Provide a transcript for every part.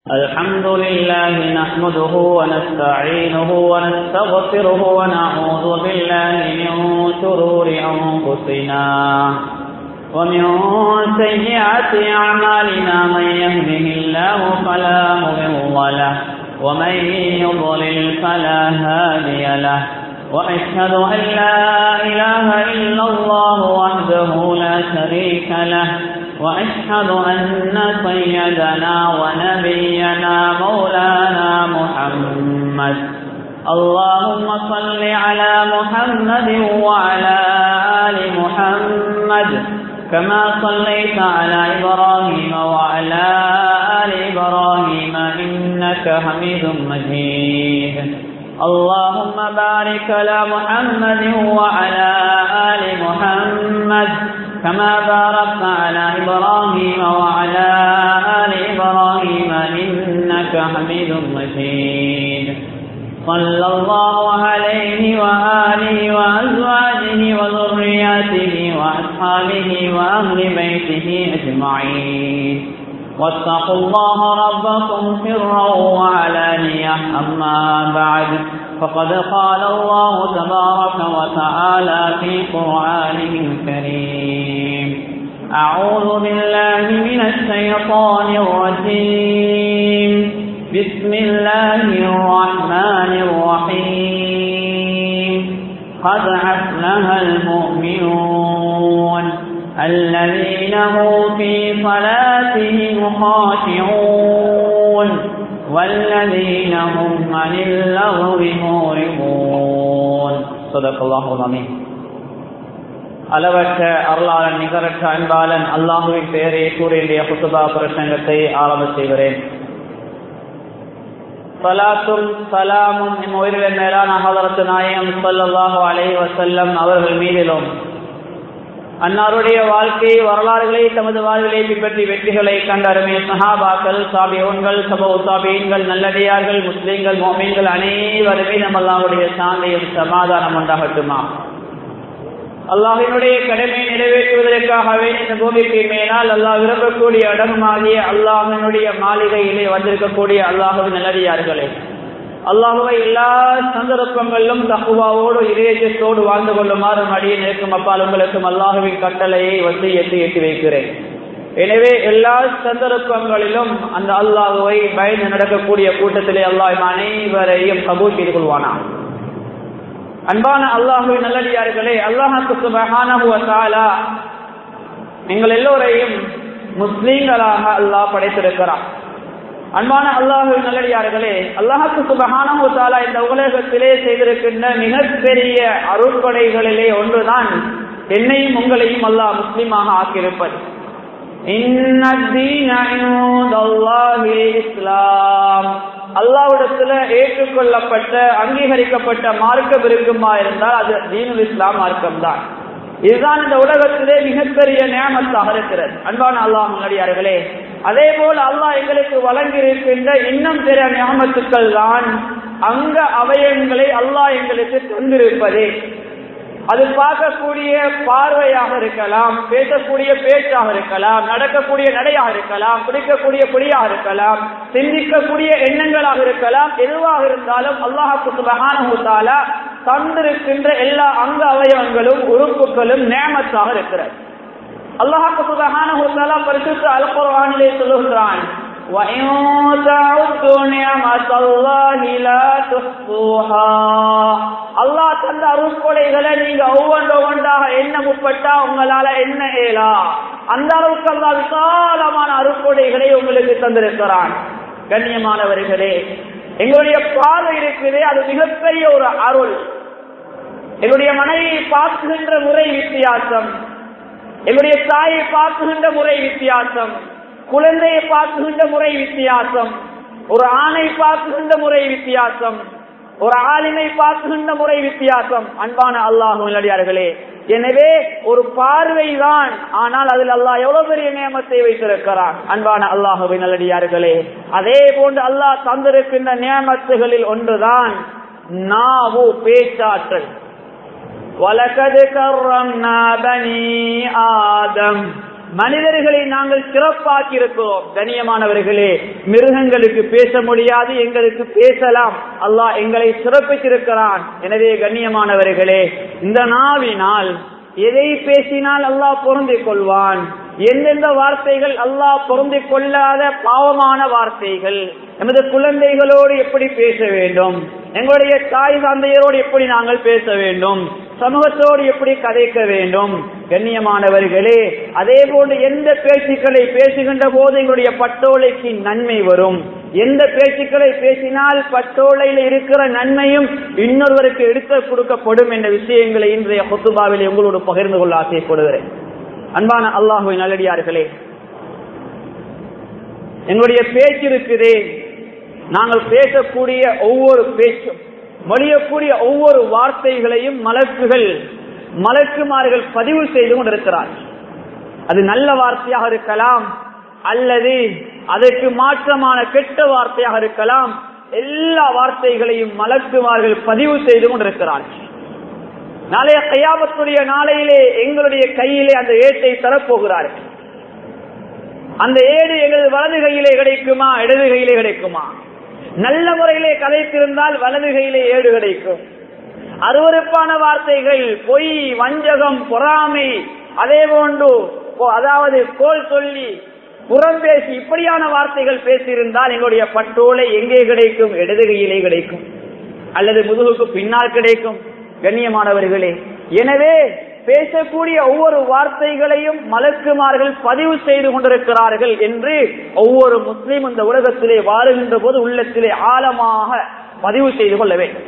الحمد لله نحمده ونستعينه ونستغفره ونعوذ بالله من شرور أنفسنا ومن سيئات أعمالنا من يهده الله فلا مضل له ومن يضلل فلا هادي له وأشهد أن لا إله إلا الله وحده لا شريك له وأشهد أن سيدنا ونبينا مولانا محمد اللهم صل على محمد وعلى آل محمد كما صليت على إبراهيم وعلى آل إبراهيم إنك حميد مجيد اللهم بارك على محمد وعلى آل محمد كما باركت على إبراهيم وعلى آل إبراهيم إنك حميد مجيد صلى الله عليه وآله وأزواجه وذرياته وأصحابه وأهل بيته أجمعين واتقوا الله ربكم سرا وعلانية أما بعد فقد قال الله تبارك وتعالى في قرآنه الكريم أعوذ بالله من الشيطان الرجيم بسم الله الرحمن الرحيم قد أفلح المؤمنون الذين هم في صلاتهم خاشعون والذين هم عن اللغو معرضون صدق الله العظيم அளவற்ற அருளாளன் நிகரற்ற அன்பாளன் அல்லாஹுவின் பெயரை கூறிய குத்துபா பிரசங்கத்தை ஆரம்ப செய்கிறேன் சலாத்தும் சலாமும் என் உயிரிழந்த மேலான ஹதரத்து நாயகம் சல்லாஹு அலை வசல்லம் அவர்கள் மீதிலும் அன்னாருடைய வாழ்க்கை வரலாறுகளை தமது வாழ்விலை பின்பற்றி வெற்றிகளை கண்டருமே சஹாபாக்கள் சாபியோன்கள் சபோ சாபியன்கள் நல்லடியார்கள் முஸ்லீம்கள் மோமீன்கள் அனைவருமே நம்ம அல்லாவுடைய சாந்தையும் சமாதானம் உண்டாகட்டுமா அல்லாஹினுடைய கடமை நிறைவேற்றுவதற்காகவே இந்த பூமிக்கு மேலால் அல்லாஹ் விரும்பக்கூடிய இடமாகிய அல்லாஹினுடைய மாளிகையிலே வந்திருக்கக்கூடிய அல்லாஹுவின் நல்லடியார்களே அல்லாஹுவை எல்லா சந்தர்ப்பங்களிலும் தகுவாவோடு இதயத்தோடு வாழ்ந்து கொள்ளுமாறு மடியில் இருக்கும் அப்பால் உங்களுக்கும் அல்லாஹுவின் கட்டளையை வந்து எட்டி எட்டி வைக்கிறேன் எனவே எல்லா சந்தர்ப்பங்களிலும் அந்த அல்லாஹுவை பயந்து நடக்கக்கூடிய கூட்டத்திலே அல்லாஹ் அனைவரையும் கபூல் செய்து கொள்வானா அன்பான அல்லாஹுவின் நல்லடியார்களே அல்லாஹாக்கு சுபஹானா எங்கள் எல்லோரையும் முஸ்லீம்களாக அல்லாஹ் படைத்திருக்கிறான் அன்பான அல்லாஹுவின் நல்லடியார்களே அல்லாஹாக்கு சுபஹானா இந்த உலகத்திலே செய்திருக்கின்ற மிகப்பெரிய அருட்கொடைகளிலே ஒன்றுதான் என்னையும் உங்களையும் அல்லாஹ் முஸ்லீமாக ஆக்கியிருப்பது இஸ்லாம் அல்லாவிடத்துல ஏற்றுக்கொள்ளப்பட்ட அங்கீகரிக்கப்பட்ட மார்க்கம் இருக்குமா இருந்தால் அது தீனுல் இஸ்லாம் மார்க்கம் தான் இதுதான் இந்த உலகத்திலே மிகப்பெரிய நியமத்தாக இருக்கிறது அன்பான அல்லாஹ் முன்னாடியார்களே அதே போல் அல்லாஹ் எங்களுக்கு வழங்கியிருக்கின்ற இன்னும் பிற நியமத்துக்கள் தான் அங்க அவயங்களை அல்லாஹ் எங்களுக்கு தந்திருப்பதே அது பார்க்கக்கூடிய பார்வையாக இருக்கலாம் பேசக்கூடிய பேச்சாக இருக்கலாம் நடக்கக்கூடிய நடையாக இருக்கலாம் பிடிக்கக்கூடிய குடியாக இருக்கலாம் சிந்திக்கக்கூடிய எண்ணங்களாக இருக்கலாம் எதுவாக இருந்தாலும் அல்லாஹாக்கு சுபகான தந்திருக்கின்ற எல்லா அங்க அவயவங்களும் உறுப்புகளும் நேமத்தாக இருக்கிறது அல்லாஹாக்கு சுபகான பரிசுத்த அல்குரானிலே சொல்லுகிறான் அல்லாஹ் தந்த அருட்கொடைகளை நீங்க ஒவ்வொன்று ஒவ்வொன்றாக என்ன முற்பட்டா உங்களால என்ன ஏலா அந்த அளவுக்கு அல்லா விசாலமான அருட்கொடைகளை உங்களுக்கு தந்திருக்கிறான் கண்ணியமானவர்களே எங்களுடைய பார்வை இருக்குது அது மிகப்பெரிய ஒரு அருள் எங்களுடைய மனைவியை பார்க்குகின்ற முறை வித்தியாசம் எங்களுடைய தாயை பார்க்குகின்ற முறை வித்தியாசம் குழந்தையை பார்க்குகின்ற முறை வித்தியாசம் ஒரு ஆணை பார்க்குகின்ற முறை வித்தியாசம் ஒரு ஆளினை பார்க்குகின்ற முறை வித்தியாசம் அன்பான அல்லாஹு நல்லடியார்களே எனவே ஒரு பார்வைதான் ஆனால் அதில் அல்லாஹ் எவ்வளவு பெரிய நியமத்தை வைத்திருக்கிறான் அன்பான அல்லாஹுவை நல்லடியார்களே அதே போன்று அல்லாஹ் தந்திருக்கின்ற நியமத்துகளில் ஒன்றுதான் நாவு பேச்சாற்றல் وَلَقَدْ كَرَّمْنَا بَنِي آدَمَ மனிதர்களை நாங்கள் சிறப்பாக்கி இருக்கிறோம் கண்ணியமானவர்களே மிருகங்களுக்கு பேச முடியாது எங்களுக்கு பேசலாம் அல்லாஹ் எங்களை சிறப்பித்திருக்கிறான் எனவே கண்ணியமானவர்களே இந்த நாவினால் எதை பேசினால் அல்லாஹ் பொருந்திக் கொள்வான் எந்தெந்த வார்த்தைகள் அல்லாஹ் பொருந்திக் கொள்ளாத பாவமான வார்த்தைகள் எமது குழந்தைகளோடு எப்படி பேச வேண்டும் எங்களுடைய தாய் தந்தையரோடு எப்படி நாங்கள் பேச வேண்டும் சமூகத்தோடு எப்படி கதைக்க வேண்டும் கண்ணியமானவர்களே அதே போன்று எந்த பேச்சுக்களை பேசுகின்ற போது எங்களுடைய பட்டோலைக்கு நன்மை வரும் எந்த பேச்சுக்களை பேசினால் பட்டோலையில் இருக்கிற நன்மையும் இன்னொருவருக்கு எடுத்து கொடுக்கப்படும் என்ற விஷயங்களை இன்றைய கொத்துபாவில் உங்களோடு பகிர்ந்து கொள்ள ஆசைப்படுகிறேன் அன்பான அல்லாஹுவின் நல்லடியார்களே எங்களுடைய பேச்சு இருக்குதே நாங்கள் பேசக்கூடிய ஒவ்வொரு பேச்சும் மொழியக்கூடிய ஒவ்வொரு வார்த்தைகளையும் மலக்குகள் மலக்குமார்கள் பதிவு செய்து கொண்டிருக்கிறார்கள் அது நல்ல வார்த்தையாக இருக்கலாம் அல்லது அதற்கு மாற்றமான கெட்ட வார்த்தையாக இருக்கலாம் எல்லா வார்த்தைகளையும் மலக்குமார்கள் பதிவு செய்து கொண்டிருக்கிறார்கள் நாளைய கையாபத்துடைய நாளையிலே எங்களுடைய கையிலே அந்த ஏட்டை தரப்போகிறார்கள் அந்த ஏடு எங்களது வலது கையிலே கிடைக்குமா இடது கையிலே கிடைக்குமா நல்ல முறையிலே கதைத்திருந்தால் வலது கையிலே ஏடு கிடைக்கும் அருவறுப்பான வார்த்தைகள் பொய் வஞ்சகம் பொறாமை அதே போன்று அதாவது கோல் சொல்லி புறம் பேசி இப்படியான வார்த்தைகள் பேசியிருந்தால் எங்களுடைய பட்டோலை எங்கே கிடைக்கும் இடது கையிலே கிடைக்கும் அல்லது முதுகுக்கு பின்னால் கிடைக்கும் கண்ணியமானவர்களே எனவே பேசக்கூடிய ஒவ்வொரு வார்த்தைகளையும் மலக்குமார்கள் பதிவு செய்து கொண்டிருக்கிறார்கள் என்று ஒவ்வொரு முஸ்லீம் இந்த உலகத்திலே வாழுகின்ற போது உள்ளத்திலே ஆழமாக பதிவு செய்து கொள்ள வேண்டும்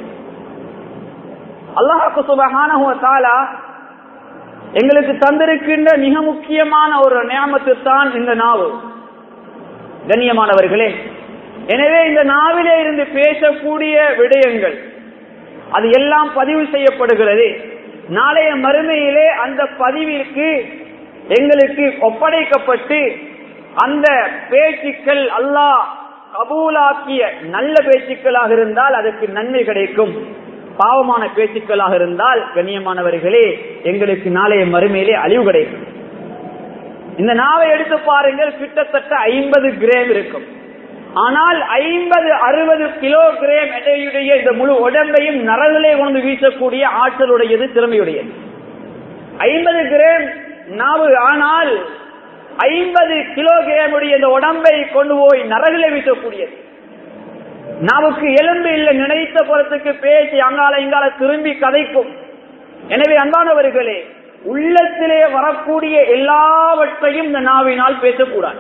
அல்லாஹாக்கு சுபகான எங்களுக்கு தந்திருக்கின்ற மிக முக்கியமான ஒரு நியமத்து தான் இந்த நாவு கண்ணியமானவர்களே எனவே இந்த நாவிலே இருந்து பேசக்கூடிய விடயங்கள் அது எல்லாம் பதிவு செய்யப்படுகிறது நாளைய மறுமையிலே அந்த பதிவிற்கு எங்களுக்கு ஒப்படைக்கப்பட்டு அந்த பேச்சுக்கள் அல்லாஹ் கபூலாக்கிய நல்ல பேச்சுக்களாக இருந்தால் அதற்கு நன்மை கிடைக்கும் பாவமான பேச்சுக்களாக இருந்தால் கண்ணியமானவர்களே எங்களுக்கு நாளைய மறுமையிலே அழிவு கிடைக்கும் இந்த நாவை எடுத்து பாருங்கள் கிட்டத்தட்ட ஐம்பது கிராம் இருக்கும் ஆனால் ஐம்பது அறுபது கிலோ கிராம் எடையுடைய இந்த முழு உடம்பையும் நரகளே கொண்டு வீசக்கூடிய ஆற்றலுடையது திறமையுடையது ஐம்பது கிராம் நாவு ஆனால் ஐம்பது கிலோ கிராமுடைய இந்த உடம்பை கொண்டு போய் நரகளே வீசக்கூடியது நாவுக்கு எலும்பு இல்லை நினைத்த புறத்துக்கு பேசி அங்கால இங்கால திரும்பி கதைக்கும் எனவே அன்பானவர்களே உள்ளத்திலே வரக்கூடிய எல்லாவற்றையும் இந்த நாவினால் பேசக்கூடாது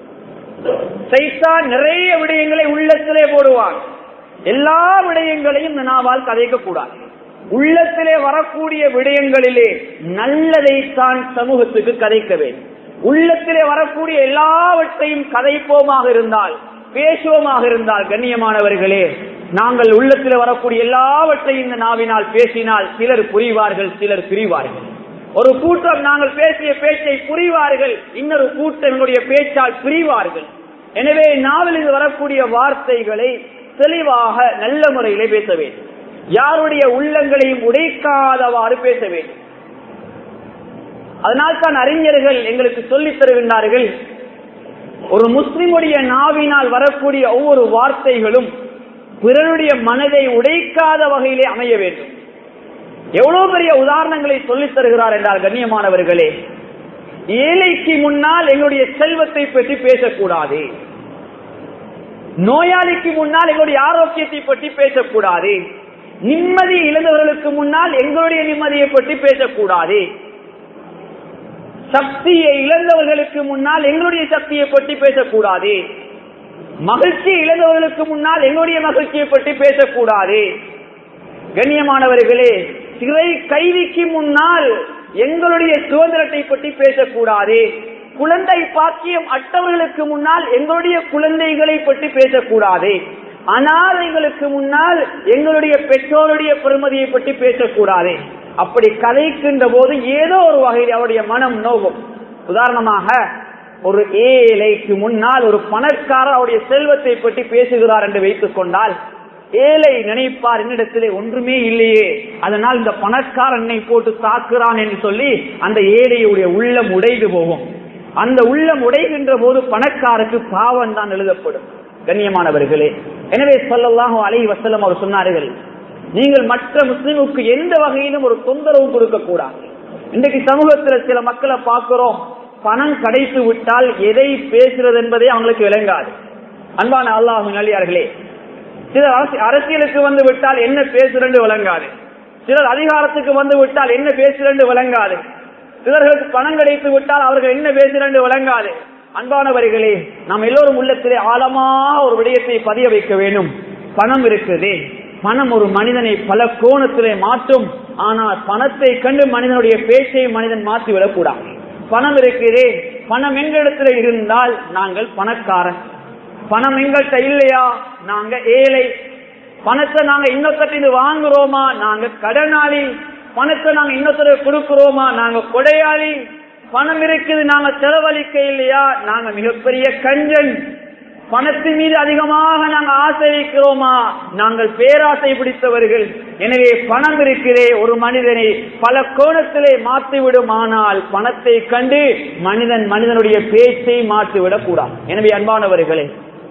சைத்தான் நிறைய விடயங்களை உள்ளத்திலே போடுவான் எல்லா விடயங்களையும் இந்த நாவால் கதைக்க கூடாது உள்ளத்திலே வரக்கூடிய விடயங்களிலே நல்லதைத்தான் சமூகத்துக்கு கதைக்க வேண்டும் உள்ளத்திலே வரக்கூடிய எல்லாவற்றையும் கதைப்போமாக இருந்தால் பேசுவோமாக இருந்தால் கண்ணியமானவர்களே நாங்கள் உள்ளத்தில் வரக்கூடிய எல்லாவற்றையும் இந்த நாவினால் பேசினால் சிலர் புரிவார்கள் சிலர் பிரிவார்கள் ஒரு கூட்டம் நாங்கள் பேசிய பேச்சை புரிவார்கள் இன்னொரு கூட்டம் எங்களுடைய பேச்சால் பிரிவார்கள் எனவே நாவலில் வரக்கூடிய வார்த்தைகளை தெளிவாக நல்ல முறையிலே பேச வேண்டும் யாருடைய உள்ளங்களையும் உடைக்காதவாறு பேச வேண்டும் அதனால் தான் அறிஞர்கள் எங்களுக்கு சொல்லித் தருகின்றார்கள் ஒரு முஸ்லிமுடைய நாவினால் வரக்கூடிய ஒவ்வொரு வார்த்தைகளும் பிறருடைய மனதை உடைக்காத வகையிலே அமைய வேண்டும் எவ்வளவு பெரிய உதாரணங்களை சொல்லித் தருகிறார் என்றால் கண்ணியமானவர்களே ஏழைக்கு முன்னால் எங்களுடைய செல்வத்தை பற்றி பேசக்கூடாது நோயாளிக்கு முன்னால் எங்களுடைய ஆரோக்கியத்தை பற்றி பேசக்கூடாது நிம்மதி இழந்தவர்களுக்கு முன்னால் எங்களுடைய நிம்மதியை பற்றி பேசக்கூடாது சக்தியை இழந்தவர்களுக்கு முன்னால் எங்களுடைய சக்தியை பற்றி பேசக்கூடாது மகிழ்ச்சி இழந்தவர்களுக்கு முன்னால் எங்களுடைய மகிழ்ச்சியை பற்றி பேசக்கூடாது கண்ணியமானவர்களே சிறை கைதிக்கு முன்னால் எங்களுடைய சுதந்திரத்தை பற்றி பேசக்கூடாது குழந்தை பாக்கியம் அட்டவர்களுக்கு முன்னால் எங்களுடைய குழந்தைகளை பற்றி பேசக்கூடாது அனாதைகளுக்கு முன்னால் எங்களுடைய பெற்றோருடைய பெருமதியை பற்றி பேசக்கூடாது அப்படி கதைக்கின்ற போது ஏதோ ஒரு வகையில் அவருடைய மனம் நோகும் உதாரணமாக ஒரு ஏழைக்கு முன்னால் ஒரு பணக்காரர் அவருடைய செல்வத்தை பற்றி பேசுகிறார் என்று வைத்துக் கொண்டால் ஏழை நினைப்பார் என்னிடத்திலே ஒன்றுமே இல்லையே அதனால் இந்த பணக்காரனை போட்டு தாக்குறான் என்று சொல்லி அந்த ஏழையுடைய உள்ளம் உடைந்து போகும் அந்த உள்ளம் உடைகின்ற போது பணக்காருக்கு பாவம் தான் எழுதப்படும் கண்ணியமானவர்களே எனவே சொல்லலாம் அலை வசலம் அவர் சொன்னார்கள் நீங்கள் மற்ற முஸ்லிமுக்கு எந்த வகையிலும் ஒரு தொந்தரவு கொடுக்க கூடாது இன்றைக்கு சமூகத்துல சில மக்களை பார்க்கிறோம் பணம் கிடைத்து விட்டால் எதை பேசுறது என்பதே அவங்களுக்கு விளங்காது அன்பான அல்லாஹு நல்லியார்களே சிலர் அரசு- அரசியலுக்கு வந்து விட்டால் என்ன பேசுறது விளங்காது சிலர் அதிகாரத்துக்கு வந்து விட்டால் என்ன பேசுறது விளங்காது சிலர்களுக்கு பணம் கிடைத்து விட்டால் அவர்கள் என்ன பேசுறது விளங்காது அன்பானவர்களே நாம் எல்லோரும் உள்ளத்திலே ஆழமாக ஒரு விடயத்தை பதிய வைக்க வேண்டும் பணம் இருக்குதே பணம் ஒரு மனிதனை பல கோணத்திலே மாற்றும் ஆனால் பணத்தை கண்டு மனிதனுடைய பேச்சை மனிதன் மாற்றிவிடக் கூடாது பணம் இருக்குதே பணம் எங்களிடத்துல இருந்தால் நாங்கள் பணக்காரன் பணம் எங்கள்கிட்ட இல்லையா நாங்க ஏழை பணத்தை நாங்க இன்னொருத்தட்டு வாங்குறோமா நாங்க கடனாளி பணத்தை நாங்க இன்னொருத்தர் கொடுக்கிறோமா நாங்க கொடையாளி பணம் இருக்குது நாங்க செலவழிக்க இல்லையா நாங்க மிகப்பெரிய கஞ்சன் பணத்தின் மீது அதிகமாக நாங்கள் ஆசை வைக்கிறோமா நாங்கள் பேராசை பிடித்தவர்கள் எனவே பணம் இருக்கிறே ஒரு மனிதனை பல கோணத்திலே மாற்றிவிடும் ஆனால் பணத்தை கண்டு மனிதன் மனிதனுடைய பேச்சை மாற்றிவிடக் கூடாது எனவே அன்பானவர்களே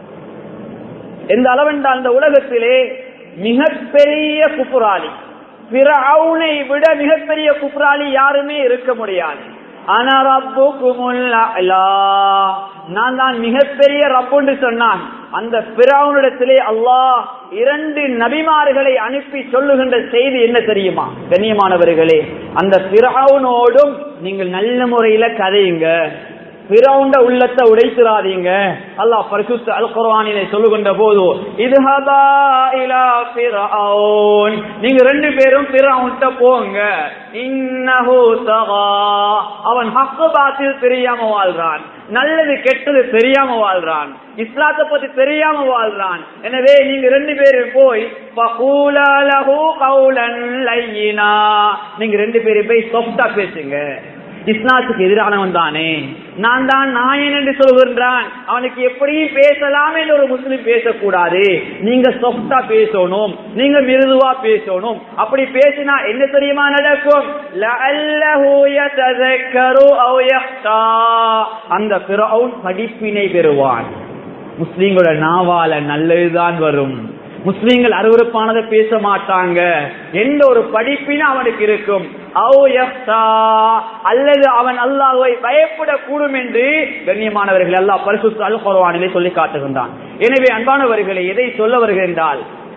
எந்த அளவென்றால் இந்த உலகத்திலே மிகப்பெரிய குப்புராளி பிறவுனை விட மிகப்பெரிய குப்புராளி யாருமே இருக்க முடியாது ஆனா ரப்புக்குமுல் அலா. நான் தான் மிகப்பெரிய ரப்புன்னு சொன்னான் அந்த பிறவுனிடத்திலே அல்லாஹ் இரண்டு நபிமார்களை அனுப்பி சொல்லுகின்ற செய்தி என்ன தெரியுமா கண்ணியமானவர்களே அந்த பிறவுனோடும் நீங்கள் நல்ல முறையில கதையுங்க பிறவுண்ட உள்ளத்தை உடைத்திராதீங்க அல்லாஹ் பரிசுத்த அல் குர்ஆனிலே சொல்லுகின்ற போது இதுஹபா இலா ஃபிரௌன் நீங்க ரெண்டு பேரும் பிறவுண்ட போங்க இன்னஹு தகா அவன் ஹக்கு பாத்தில் தெரியாம வாழ்றான் நல்லது கெட்டது தெரியாம வாழ்றான் இஸ்லாத்தை பத்தி தெரியாம வாழ்றான் எனவே நீங்க ரெண்டு பேரும் போய் ஃபகூலா லஹு கௌலன் லையினா நீங்க ரெண்டு பேரும் போய் சாஃப்டா பேசுங்க இஸ்லாத்துக்கு எதிரானவன் தானே நான் தான் நாயன் என்று சொல்கின்றான் அவனுக்கு எப்படியும் பேசலாம் என்று ஒரு முஸ்லிம் பேசக்கூடாது நீங்க சொஃப்டா பேசணும் நீங்க மிருதுவா பேசணும் அப்படி பேசினா என்ன தெரியுமா நடக்கும் லஅல்லஹு யதذكரு அவ் யஹ்ஷா அந்த ஃபிரௌன் படிப்பினை பெறுவான் முஸ்லிம்களோட நாவால நல்லதுதான் வரும் முஸ்லிம்கள் அருவருப்பானதை பேச மாட்டாங்க எந்த ஒரு படிப்பினும் அவனுக்கு இருக்கும் அவ் யஹ்ஷா, அல்லது அவன் அல்லாஹ்வை பயப்படக்கூடும் என்று கண்ணியமானவர்கள் அல்லாஹ் பரிசுத்த அல் குர்ஆனிலே சொல்லி காட்டுகின்றான் எனவே அன்பானவர்களை எதை சொல்ல வருகின்றால்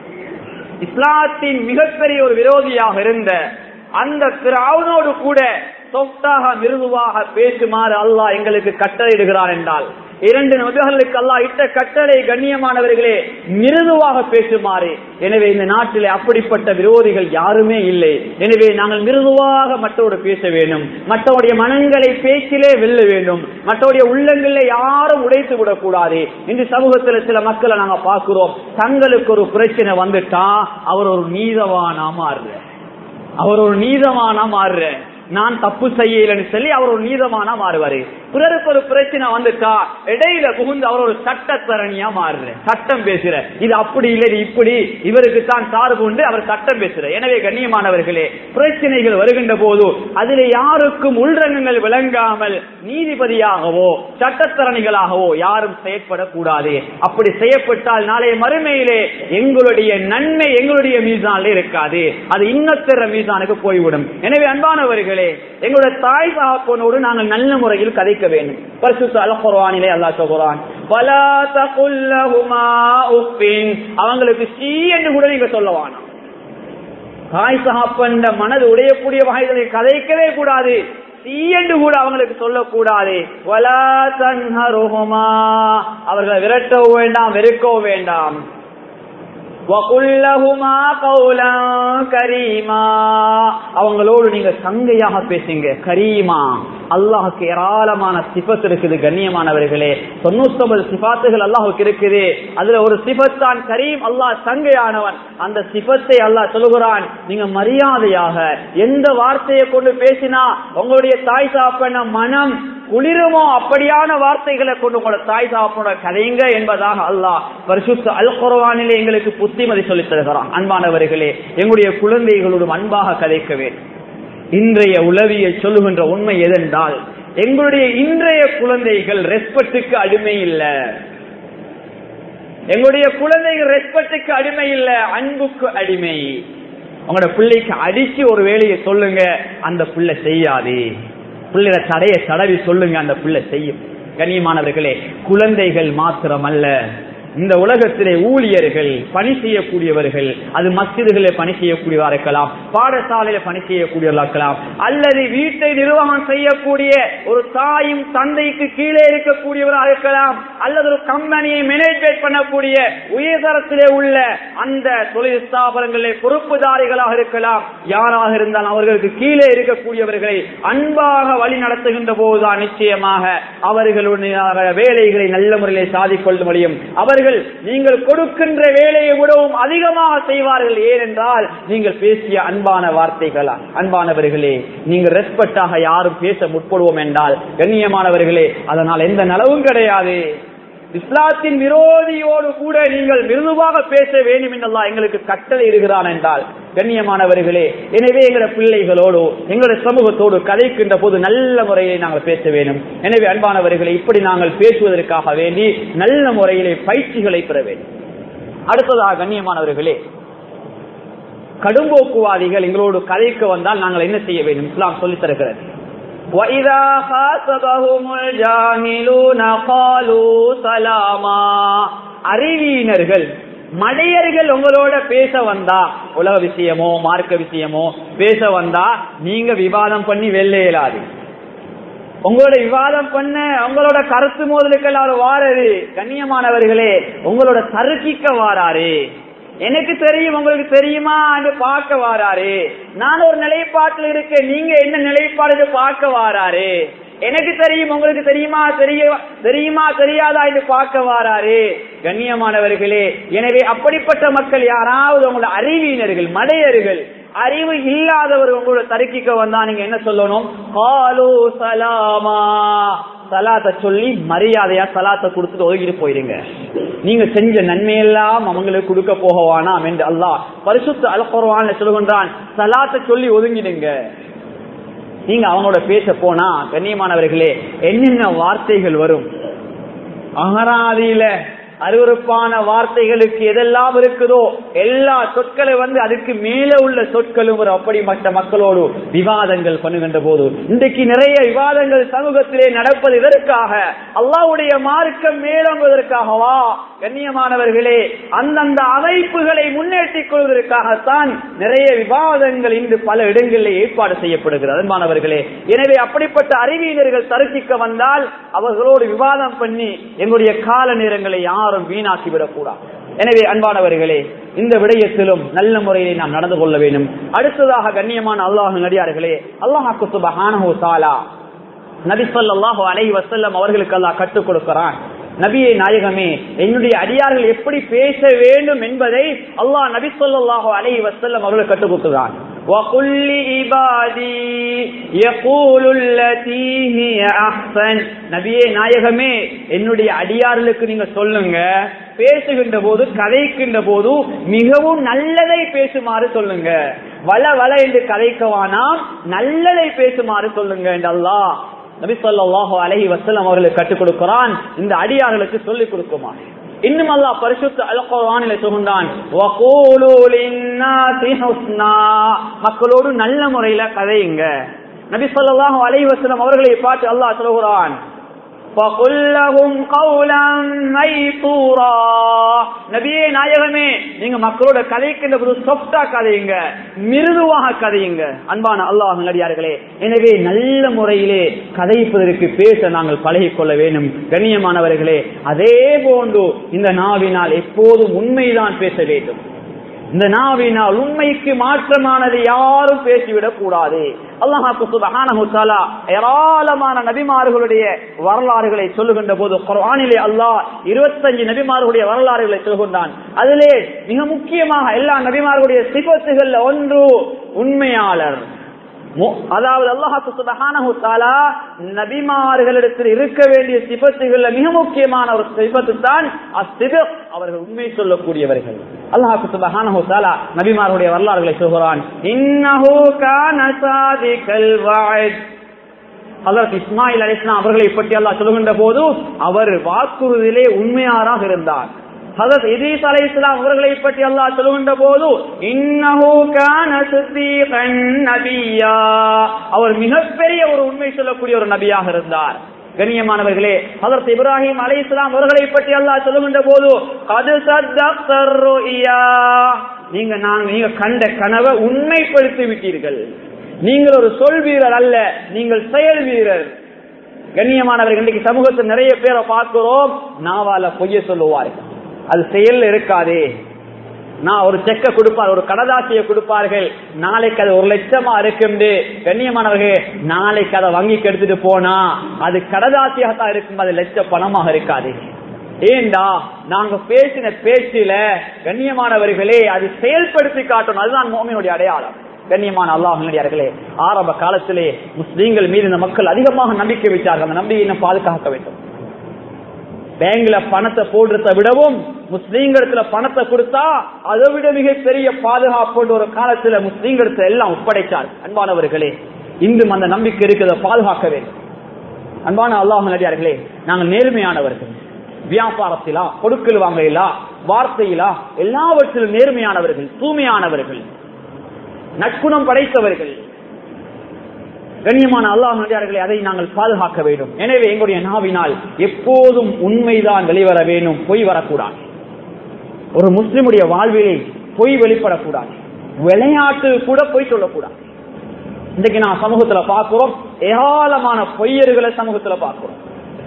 இஸ்லாத்தின் மிகப்பெரிய ஒரு விரோதியாக இருந்த அந்த பிராவனோடு கூட சொத்தாக மிருதுவாக பேசுமாறு அல்லாஹ் எங்களுக்கு கட்டளையிடுகிறான் என்றால் இரண்டு நபிகளுக்கு அல்லாஹ் இட்ட கட்டளை கண்ணியமானவர்களே மிருதுவாக பேசுமாறு எனவே இந்த நாட்டிலே அப்படிப்பட்ட விரோதிகள் யாருமே இல்லை எனவே நாங்கள் மிருதுவாக மற்றோடு பேச வேண்டும் மற்றவருடைய மனங்களை பேச்சிலே வெல்ல வேண்டும் மற்றவருடைய உள்ளங்களிலே யாரும் உடைத்து விடக்கூடாது இன்று சமூகத்தில் சில மக்களை நாங்க பார்க்கிறோம் தங்களுக்கு ஒரு பிரச்சனை வந்துட்டா அவர் ஒரு நீதவானா மாறுற அவர் ஒரு நீதமானா மாறுற நான் தப்பு செய்யலன்னு சொல்லி அவர் ஒரு நீதமானா மாறுவாரு பிறருக்கு ஒரு பிரச்சனை வந்துட்டா இடையில புகுந்து அவர் ஒரு சட்டத்தரணியா மாறுற சட்டம் பேசுற இது அப்படி இல்லை இது இப்படி இவருக்கு தான் சார்பு உண்டு அவர் சட்டம் பேசுற எனவே கண்ணியமானவர்களே பிரச்சனைகள் வருகின்ற போது அதில் யாருக்கும் உள்ரங்கங்கள் விளங்காமல் நீதிபதியாகவோ சட்டத்தரணிகளாகவோ யாரும் செயற்படக்கூடாது அப்படி செய்யப்பட்டால் நாளைய மறுமையிலே எங்களுடைய நன்மை எங்களுடைய மீதானில் இருக்காது அது இன்னத்தர மீதானுக்கு போய்விடும் எனவே அன்பானவர்களே எங்களுடைய தாய் சாப்பனோடு நாங்கள் நல்ல முறையில் கதைக்க வேண்டும் பரிசுத்த அல் குர்ஆனிலே அல்லாஹ் சொல்கிறான் பலா தகுல்லஹுமா உப்பின் அவங்களுக்கு சீ என்று கூட நீங்க சொல்ல வேணாம் தாய் சகாப்பண்ட மனது உடையக்கூடிய வகைகளை கதைக்கவே கூடாது சீ என்று கூட அவங்களுக்கு சொல்லக்கூடாது வலா தன்ஹருஹுமா அவர்களை விரட்டவும் வேண்டாம் வெறுக்கவும் வேண்டாம் وَقُلَّهُمَا قَوْلًا كَرِيمًا அவங்களோடு நீங்க சங்கையாக பேசுங்க கரீமா அல்லாஹுக்கு ஏராளமான சிபத் இருக்குது கண்ணியமானவர்களே தொண்ணூத்தி ஒன்பது சிபாத்துகள் அல்லாஹுக்கு இருக்குது அதுல ஒரு சிபத் தான் கரீம் அல்லாஹ் சங்கையானவன் அந்த சிபத்தை அல்லாஹ் சொல்லுகிறான் நீங்க மரியாதையாக எந்த வார்த்தையை கொண்டு பேசினா உங்களுடைய தாய் சாப்பன மனம் குளிருமோ அப்படியான வார்த்தைகளை கொண்டு உங்களோட தாய் சாப்பனோட கதைங்க என்பதாக அல்லாஹ் பரிசுத்த அல் குர்ஆனிலே எங்களுக்கு புத்திமதி சொல்லித் தருகிறான் அன்பானவர்களே எங்களுடைய குழந்தைகளோடும் அன்பாக கதைக்க வேண்டும் இன்றைய உளவியல் சொல்லுகின்ற உண்மை எதென்றால் எங்களுடைய இன்றைய குழந்தைகள் ரெஸ்பெக்டுக்கு அடிமை இல்ல எங்களுடைய குழந்தைகள் ரெஸ்பெக்டுக்கு அடிமை இல்ல அன்புக்கு அடிமை உங்களோட பிள்ளைக்கு அடிச்சு ஒரு வேலையை சொல்லுங்க அந்த பிள்ளை செய்யாது பிள்ளைய தடைய தடவி சொல்லுங்க அந்த பிள்ளை செய்யும் கண்ணியமானவர்களே குழந்தைகள் மாத்திரமல்ல இந்த உலகத்திலே ஊழியர்கள் பணி செய்யக்கூடியவர்கள் அது மஸ்ஜிதுகளில் பணி செய்யக்கூடியவா இருக்கலாம் பாடசாலையில பணி செய்யக்கூடியவர்களா இருக்கலாம் அல்லது வீட்டை நிர்வாகம் செய்யக்கூடிய ஒரு தாயும் தந்தைக்கு கீழே இருக்கக்கூடியவராக இருக்கலாம் அல்லது ஒரு கம்பெனியை மேனேஜ்மெண்ட் பண்ணக்கூடிய உயர்தரத்திலே உள்ள அந்த தொழில் ஸ்தாபனங்களிலே பொறுப்புதாரிகளாக இருக்கலாம் யாராக இருந்தாலும் அவர்களுக்கு கீழே இருக்கக்கூடியவர்களை அன்பாக வழி நடத்துகின்ற போதுதான் நிச்சயமாக அவர்களுடைய வேலைகளை நல்ல முறையிலே சாதிக்கொள்ள முடியும் அவர்கள் நீங்கள் கொடுக்கின்ற வேலையை விடவும் அதிகமாக செய்வார்கள் ஏனென்றால் நீங்கள் பேசிய அன்பான வார்த்தைகளா அன்பானவர்களே நீங்கள் ரெஸ்பெக்டாக யாரும் பேச முற்படுவோம் என்றால் கண்ணியமானவர்களே அதனால் எந்த நலவும் கிடையாது இஸ்லாத்தின் விரோதியோடு கூட நீங்கள் மிருதுவாக பேச வேண்டும் என்றெல்லாம் எங்களுக்கு கட்டளை இருக்கிறான் என்றால் கண்ணியமானவர்களே எனவே எங்களோட பிள்ளைகளோடு எங்களுடைய சமூகத்தோடு கதைக்கின்ற போது நல்ல முறையிலே நாங்கள் பேச வேண்டும் எனவே அன்பானவர்களை இப்படி நாங்கள் பேசுவதற்காக வேண்டி நல்ல முறையிலே பயிற்சிகளை பெற வேண்டும் அடுத்ததாக கண்ணியமானவர்களே கடும்போக்குவாதிகள் எங்களோடு கதைக்க வந்தால் நாங்கள் என்ன செய்ய வேண்டும் இஸ்லாம் சொல்லித் தருகிறது وَإِذَا خَاطَبَهُمُ الْجَاهِلُونَ قَالُوا سَلَامًا அறிவியினர்கள் மடையர்கள் உங்களோட பேச வந்தா உலக விஷயமோ மார்க்க விஷயமோ பேச வந்தா நீங்க விவாதம் பண்ணி வெள்ள இயலாது உங்களோட விவாதம் பண்ண உங்களோட கருத்து மோதலுக்கெல்லாம் அவர் வாராரு கண்ணியமானவர்களே உங்களோட தருக்கிக்க வாராரு எனக்கு தெரியும் உங்களுக்கு தெரியுமா என்று பார்க்க வாராரு நான் ஒரு நிலைப்பாட்டில் இருக்கேன் நீங்க என்ன நிலைப்பாடு பார்க்க வாராரு எனக்கு தெரியும் உங்களுக்கு தெரியுமா தெரிய தெரியுமா தெரியாதா என்று பார்க்க வாராரு கண்ணியமானவர்களே எனவே அப்படிப்பட்ட மக்கள் யாராவது உங்களோட அறிவியினர்கள் மடையர்கள் அறிவு இல்லாதவர் உங்களோட தருக்கிக்க வந்தா நீங்க என்ன சொல்லணும் ஹாலோ சலாமா சலாத்தை சொல்லி மரியாதையா சலாத்தை கொடுத்துட்டு ஒதுக்கிட்டு போயிருங்க நீங்க செஞ்ச நன்மையெல்லாம் அவங்களுக்கு கொடுக்க போகவானாம் என்று அல்லாஹ் பரிசுத்த அலப்பருவான் சொல்லுகின்றான் சலாத்தை சொல்லி ஒதுங்கிடுங்க நீங்க அவங்களோட பேச போனா கண்ணியமானவர்களே என்னென்ன வார்த்தைகள் வரும் அகராதியில அருவறுப்பான வார்த்தைகளுக்கு எதெல்லாம் இருக்குதோ எல்லா சொற்களும் வந்து அதுக்கு மேல உள்ள சொற்களும் ஒரு அப்படிப்பட்ட மக்களோடு விவாதங்கள் பண்ணுகின்ற போது இன்றைக்கு நிறைய விவாதங்கள் சமூகத்திலே நடப்பது இதற்காக அல்லாவுடைய மார்க்கம் மேலோங்குவதற்காகவா கண்ணியமானவர்களே அந்தந்த அமைப்புகளை முன்னேற்றிக் கொள்வதற்காகத்தான் நிறைய விவாதங்கள் இன்று பல இடங்களில் ஏற்பாடு செய்யப்படுகிறது அன்பானவர்களே எனவே அப்படிப்பட்ட அறிவியலர்கள் தருக்கிக்க வந்தால் அவர்களோடு விவாதம் பண்ணி எங்களுடைய கால நேரங்களை யாரும் வீணாக்கி விடக்கூடாது எனவே அன்பானவர்களே இந்த விடயத்திலும் நல்ல முறையை நாம் நடந்து கொள்ள வேண்டும் அடுத்ததாக கண்ணியமான அல்லாஹ் நடிகார்களே அல்லாஹாக்கு சுபஹானஹு தாலா நபி ஸல்லல்லாஹு அலைஹி வஸல்லம் அவர்களுக்கு அல்லாஹ் கற்றுக் கொடுக்கிறான் நபியை நாயகமே என்னுடைய அடியார்கள் எப்படி பேச வேண்டும் என்பதை அல்லாஹ் நபி ஸல்லல்லாஹு அலைஹி வஸல்லம் அவர்களுக்கு கற்றுக் கொடுக்கிறான் وَقُلْ لِعِبَادِي يَقُولُ الَّتِي هِيَ أَحْسَنُ நபியே நாயகமே என்னுடைய அடியார்களுக்கு நீங்க சொல்லுங்க பேசுகின்ற போது கதைக்கின்ற போது மிகவும் நல்லதை பேசுமாறு சொல்லுங்க வள வள என்று கதைக்கவானாம் நல்லதை பேசுமாறு சொல்லுங்க என்று அல்லாஹ் நபி சொல்லாஹு அலஹி வசலம் அவர்களுக்கு கற்றுக் கொடுக்கிறான் இந்த அடியார்களுக்கு சொல்லிக் கொடுக்குமா இன்னும் அல்லாஹ் பரிசுத்த அல்குர்ஆனிலே சொல்கின்றான் வகூலு லின்னாசி ஹுஸ்னா மக்களோடு நல்ல முறையில கதையுங்க நபி ஸல்லல்லாஹு அலைஹி வஸல்லம் அவர்களை பார்த்து அல்லாஹ் சொல்கிறான் فَقُلْ لَهُمْ قَوْلًا مَيْسُورًا நபியே நாயகமே நீங்க மக்களோட கதைக்கின்ற போது சொஃப்டா கதையுங்க மிருதுவாக கதையுங்க அன்பான அல்லாஹ் நடிகார்களே எனவே நல்ல முறையிலே கதைப்பதற்கு பேச நாங்கள் பழகிக் கொள்ள வேண்டும் கண்ணியமானவர்களே அதே போன்று இந்த நாவினால் எப்போதும் உண்மைதான் பேச வேண்டும் இந்த நாவினால் உண்மைக்கு மாற்றமானது யாரும் பேசிவிடக் கூடாது அல்லாஹாக்கு சுபஹானஹு தஆலா ஏராளமான நபிமார்களுடைய வரலாறுகளை சொல்லுகின்ற போது குர்ஆனிலே அல்லாஹ் 25 நபிமார்களுடைய வரலாறுகளை சொல்கின்றான் அதிலே மிக முக்கியமாக எல்லா நபிமார்களுடைய சிபத்துகள்ல ஒன்று உண்மையாளர் மு- அதாவது அல்லாஹாக்கு சுபஹானஹு தஆலா நபிமார்களிடத்தில் இருக்க வேண்டிய சிபத்துகள்ல மிக முக்கியமான ஒரு சிபத்து தான் அஸ்ஸித்க் அவர்கள் உண்மை சொல்லக்கூடியவர்கள் அல்லாஹாக்கு சுபஹானஹு தஆலா நபிமார்களுடைய வரலாறுகளை சொல்கிறான் இன்னஹு கான சாதிகல் வஅத் அதற்கு இஸ்மாயில் அலிஸ்லாம் அவர்களை பற்றி அல்லாஹ் சொல்லுகின்ற போது அவர் வாக்குறுதியிலே உண்மையாராக இருந்தார் ஹதரத் இதீஸ் அலை இஸ்லாம் அவர்களை பற்றி அல்லாஹ் சொல்லுகின்ற போது இன்னஹு கான சித்தீகன் நபியா அவர் மிகப்பெரிய ஒரு உண்மை சொல்லக்கூடிய ஒரு நபியாக இருந்தார் கண்ணியமானவர்களே ஹதரத் இப்ராஹிம் அலை இஸ்லாம் அவர்களை பற்றி அல்லாஹ் சொல்லுகின்ற போது அது நீங்க நாங்க நீங்க கண்ட கனவை உண்மைப்படுத்தி விட்டீர்கள் நீங்கள் ஒரு சொல் வீரர் அல்ல நீங்கள் செயல் வீரர் கண்ணியமானவர்கள் இன்றைக்கு சமூகத்தில் நிறைய பேரை பார்க்கிறோம் நாவால பொய்ய சொல்லுவார்கள் அது செயல் இருக்காதே நான் ஒரு செக்க கொடுப்பார் ஒரு கடதாசியை கொடுப்பார்கள் நாளைக்கு அது ஒரு லட்சமா இருக்கும் கண்ணியமானவர்கள் நாளைக்கு அதை வங்கிக்கு எடுத்துட்டு போனா அது கடதாசியாகத்தான் இருக்கும் அது லட்ச பணமாக இருக்காது ஏண்டா நாங்க பேசின பேச்சில கண்ணியமானவர்களே அது செயல்படுத்தி காட்டணும் அதுதான் மோமினுடைய அடையாளம் கண்ணியமான அல்லாஹர்களே ஆரம்ப காலத்திலே முஸ்லீம்கள் மீது இந்த மக்கள் அதிகமாக நம்பிக்கை வைத்தார்கள் அந்த நம்பிக்கையை பாதுகாக்க வேண்டும் பேங்க்ல பணத்தை போடுறத விடவும் முஸ்லீம்களத்துல பணத்தை கொடுத்தா அதை விட மிகப்பெரிய பாதுகாப்பு ஒரு காலத்துல முஸ்லீம்களத்துல எல்லாம் ஒப்படைத்தார் அன்பானவர்களே இன்றும் அந்த நம்பிக்கை இருக்கிறத பாதுகாக்க வேண்டும் அன்பான அல்லாஹ் நடிகார்களே நாங்கள் நேர்மையானவர்கள் வியாபாரத்திலா கொடுக்கல் வாங்கையிலா வார்த்தையிலா எல்லாவற்றிலும் நேர்மையானவர்கள் தூய்மையானவர்கள் நற்குணம் படைத்தவர்கள் கண்ணியமான அல்லாஹ் நடிகார்களை அதை நாங்கள் பாதுகாக்க வேண்டும் எனவே எங்களுடைய நாவினால் எப்போதும் உண்மைதான் வெளிவர வேண்டும் பொய் வரக்கூடாது ஒரு முஸ்லிமுடைய வாழ்விலே பொய் வெளிப்படக்கூடாது விளையாட்டு கூட பொய் சொல்லக்கூடாது இன்றைக்கு நான் சமூகத்துல பார்க்கிறோம் ஏராளமான பொய்யர்களை சமூகத்துல பார்க்கிறோம்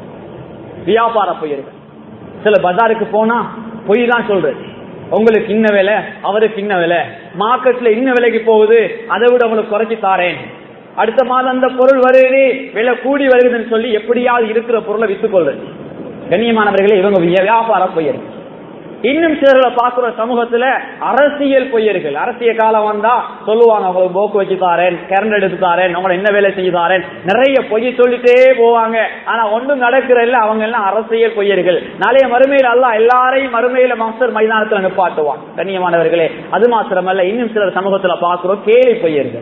வியாபார பொய்யர்கள் சில பஜாருக்கு போனா பொய் தான் சொல்றது உங்களுக்கு இன்ன விலை அவருக்கு இன்ன விலை மார்க்கெட்ல இன்ன விலைக்கு போகுது அதை விட உங்களுக்கு குறைச்சி தாரேன் அடுத்த மாதம் அந்த பொருள் வருது விலை கூடி வருதுன்னு சொல்லி எப்படியாவது இருக்கிற பொருளை வித்துக் கொள்றது கண்ணியமானவர்களே இவங்க வியாபார பொய்யர்கள் இன்னும் சிலர்களை பார்க்கிற சமூகத்துல அரசியல் பொய்யர்கள் அரசியல் காலம் வந்தா சொல்லுவாங்க உங்களுக்கு போக்கு வச்சு தாரேன் கரண்ட் எடுத்து தாரேன் நம்மள என்ன வேலை செஞ்சு தாரேன் நிறைய பொய் சொல்லிட்டே போவாங்க ஆனா ஒன்றும் நடக்கிற இல்ல அவங்க எல்லாம் அரசியல் பொய்யர்கள் நாளைய மறுமையில் அல்ல எல்லாரையும் மறுமையில மாஸ்டர் மைதானத்துல நிப்பாட்டுவான் கண்ணியமானவர்களே அது மாத்திரமல்ல இன்னும் சிலர் சமூகத்துல பார்க்கிறோம் கேலி பொய்யர்கள்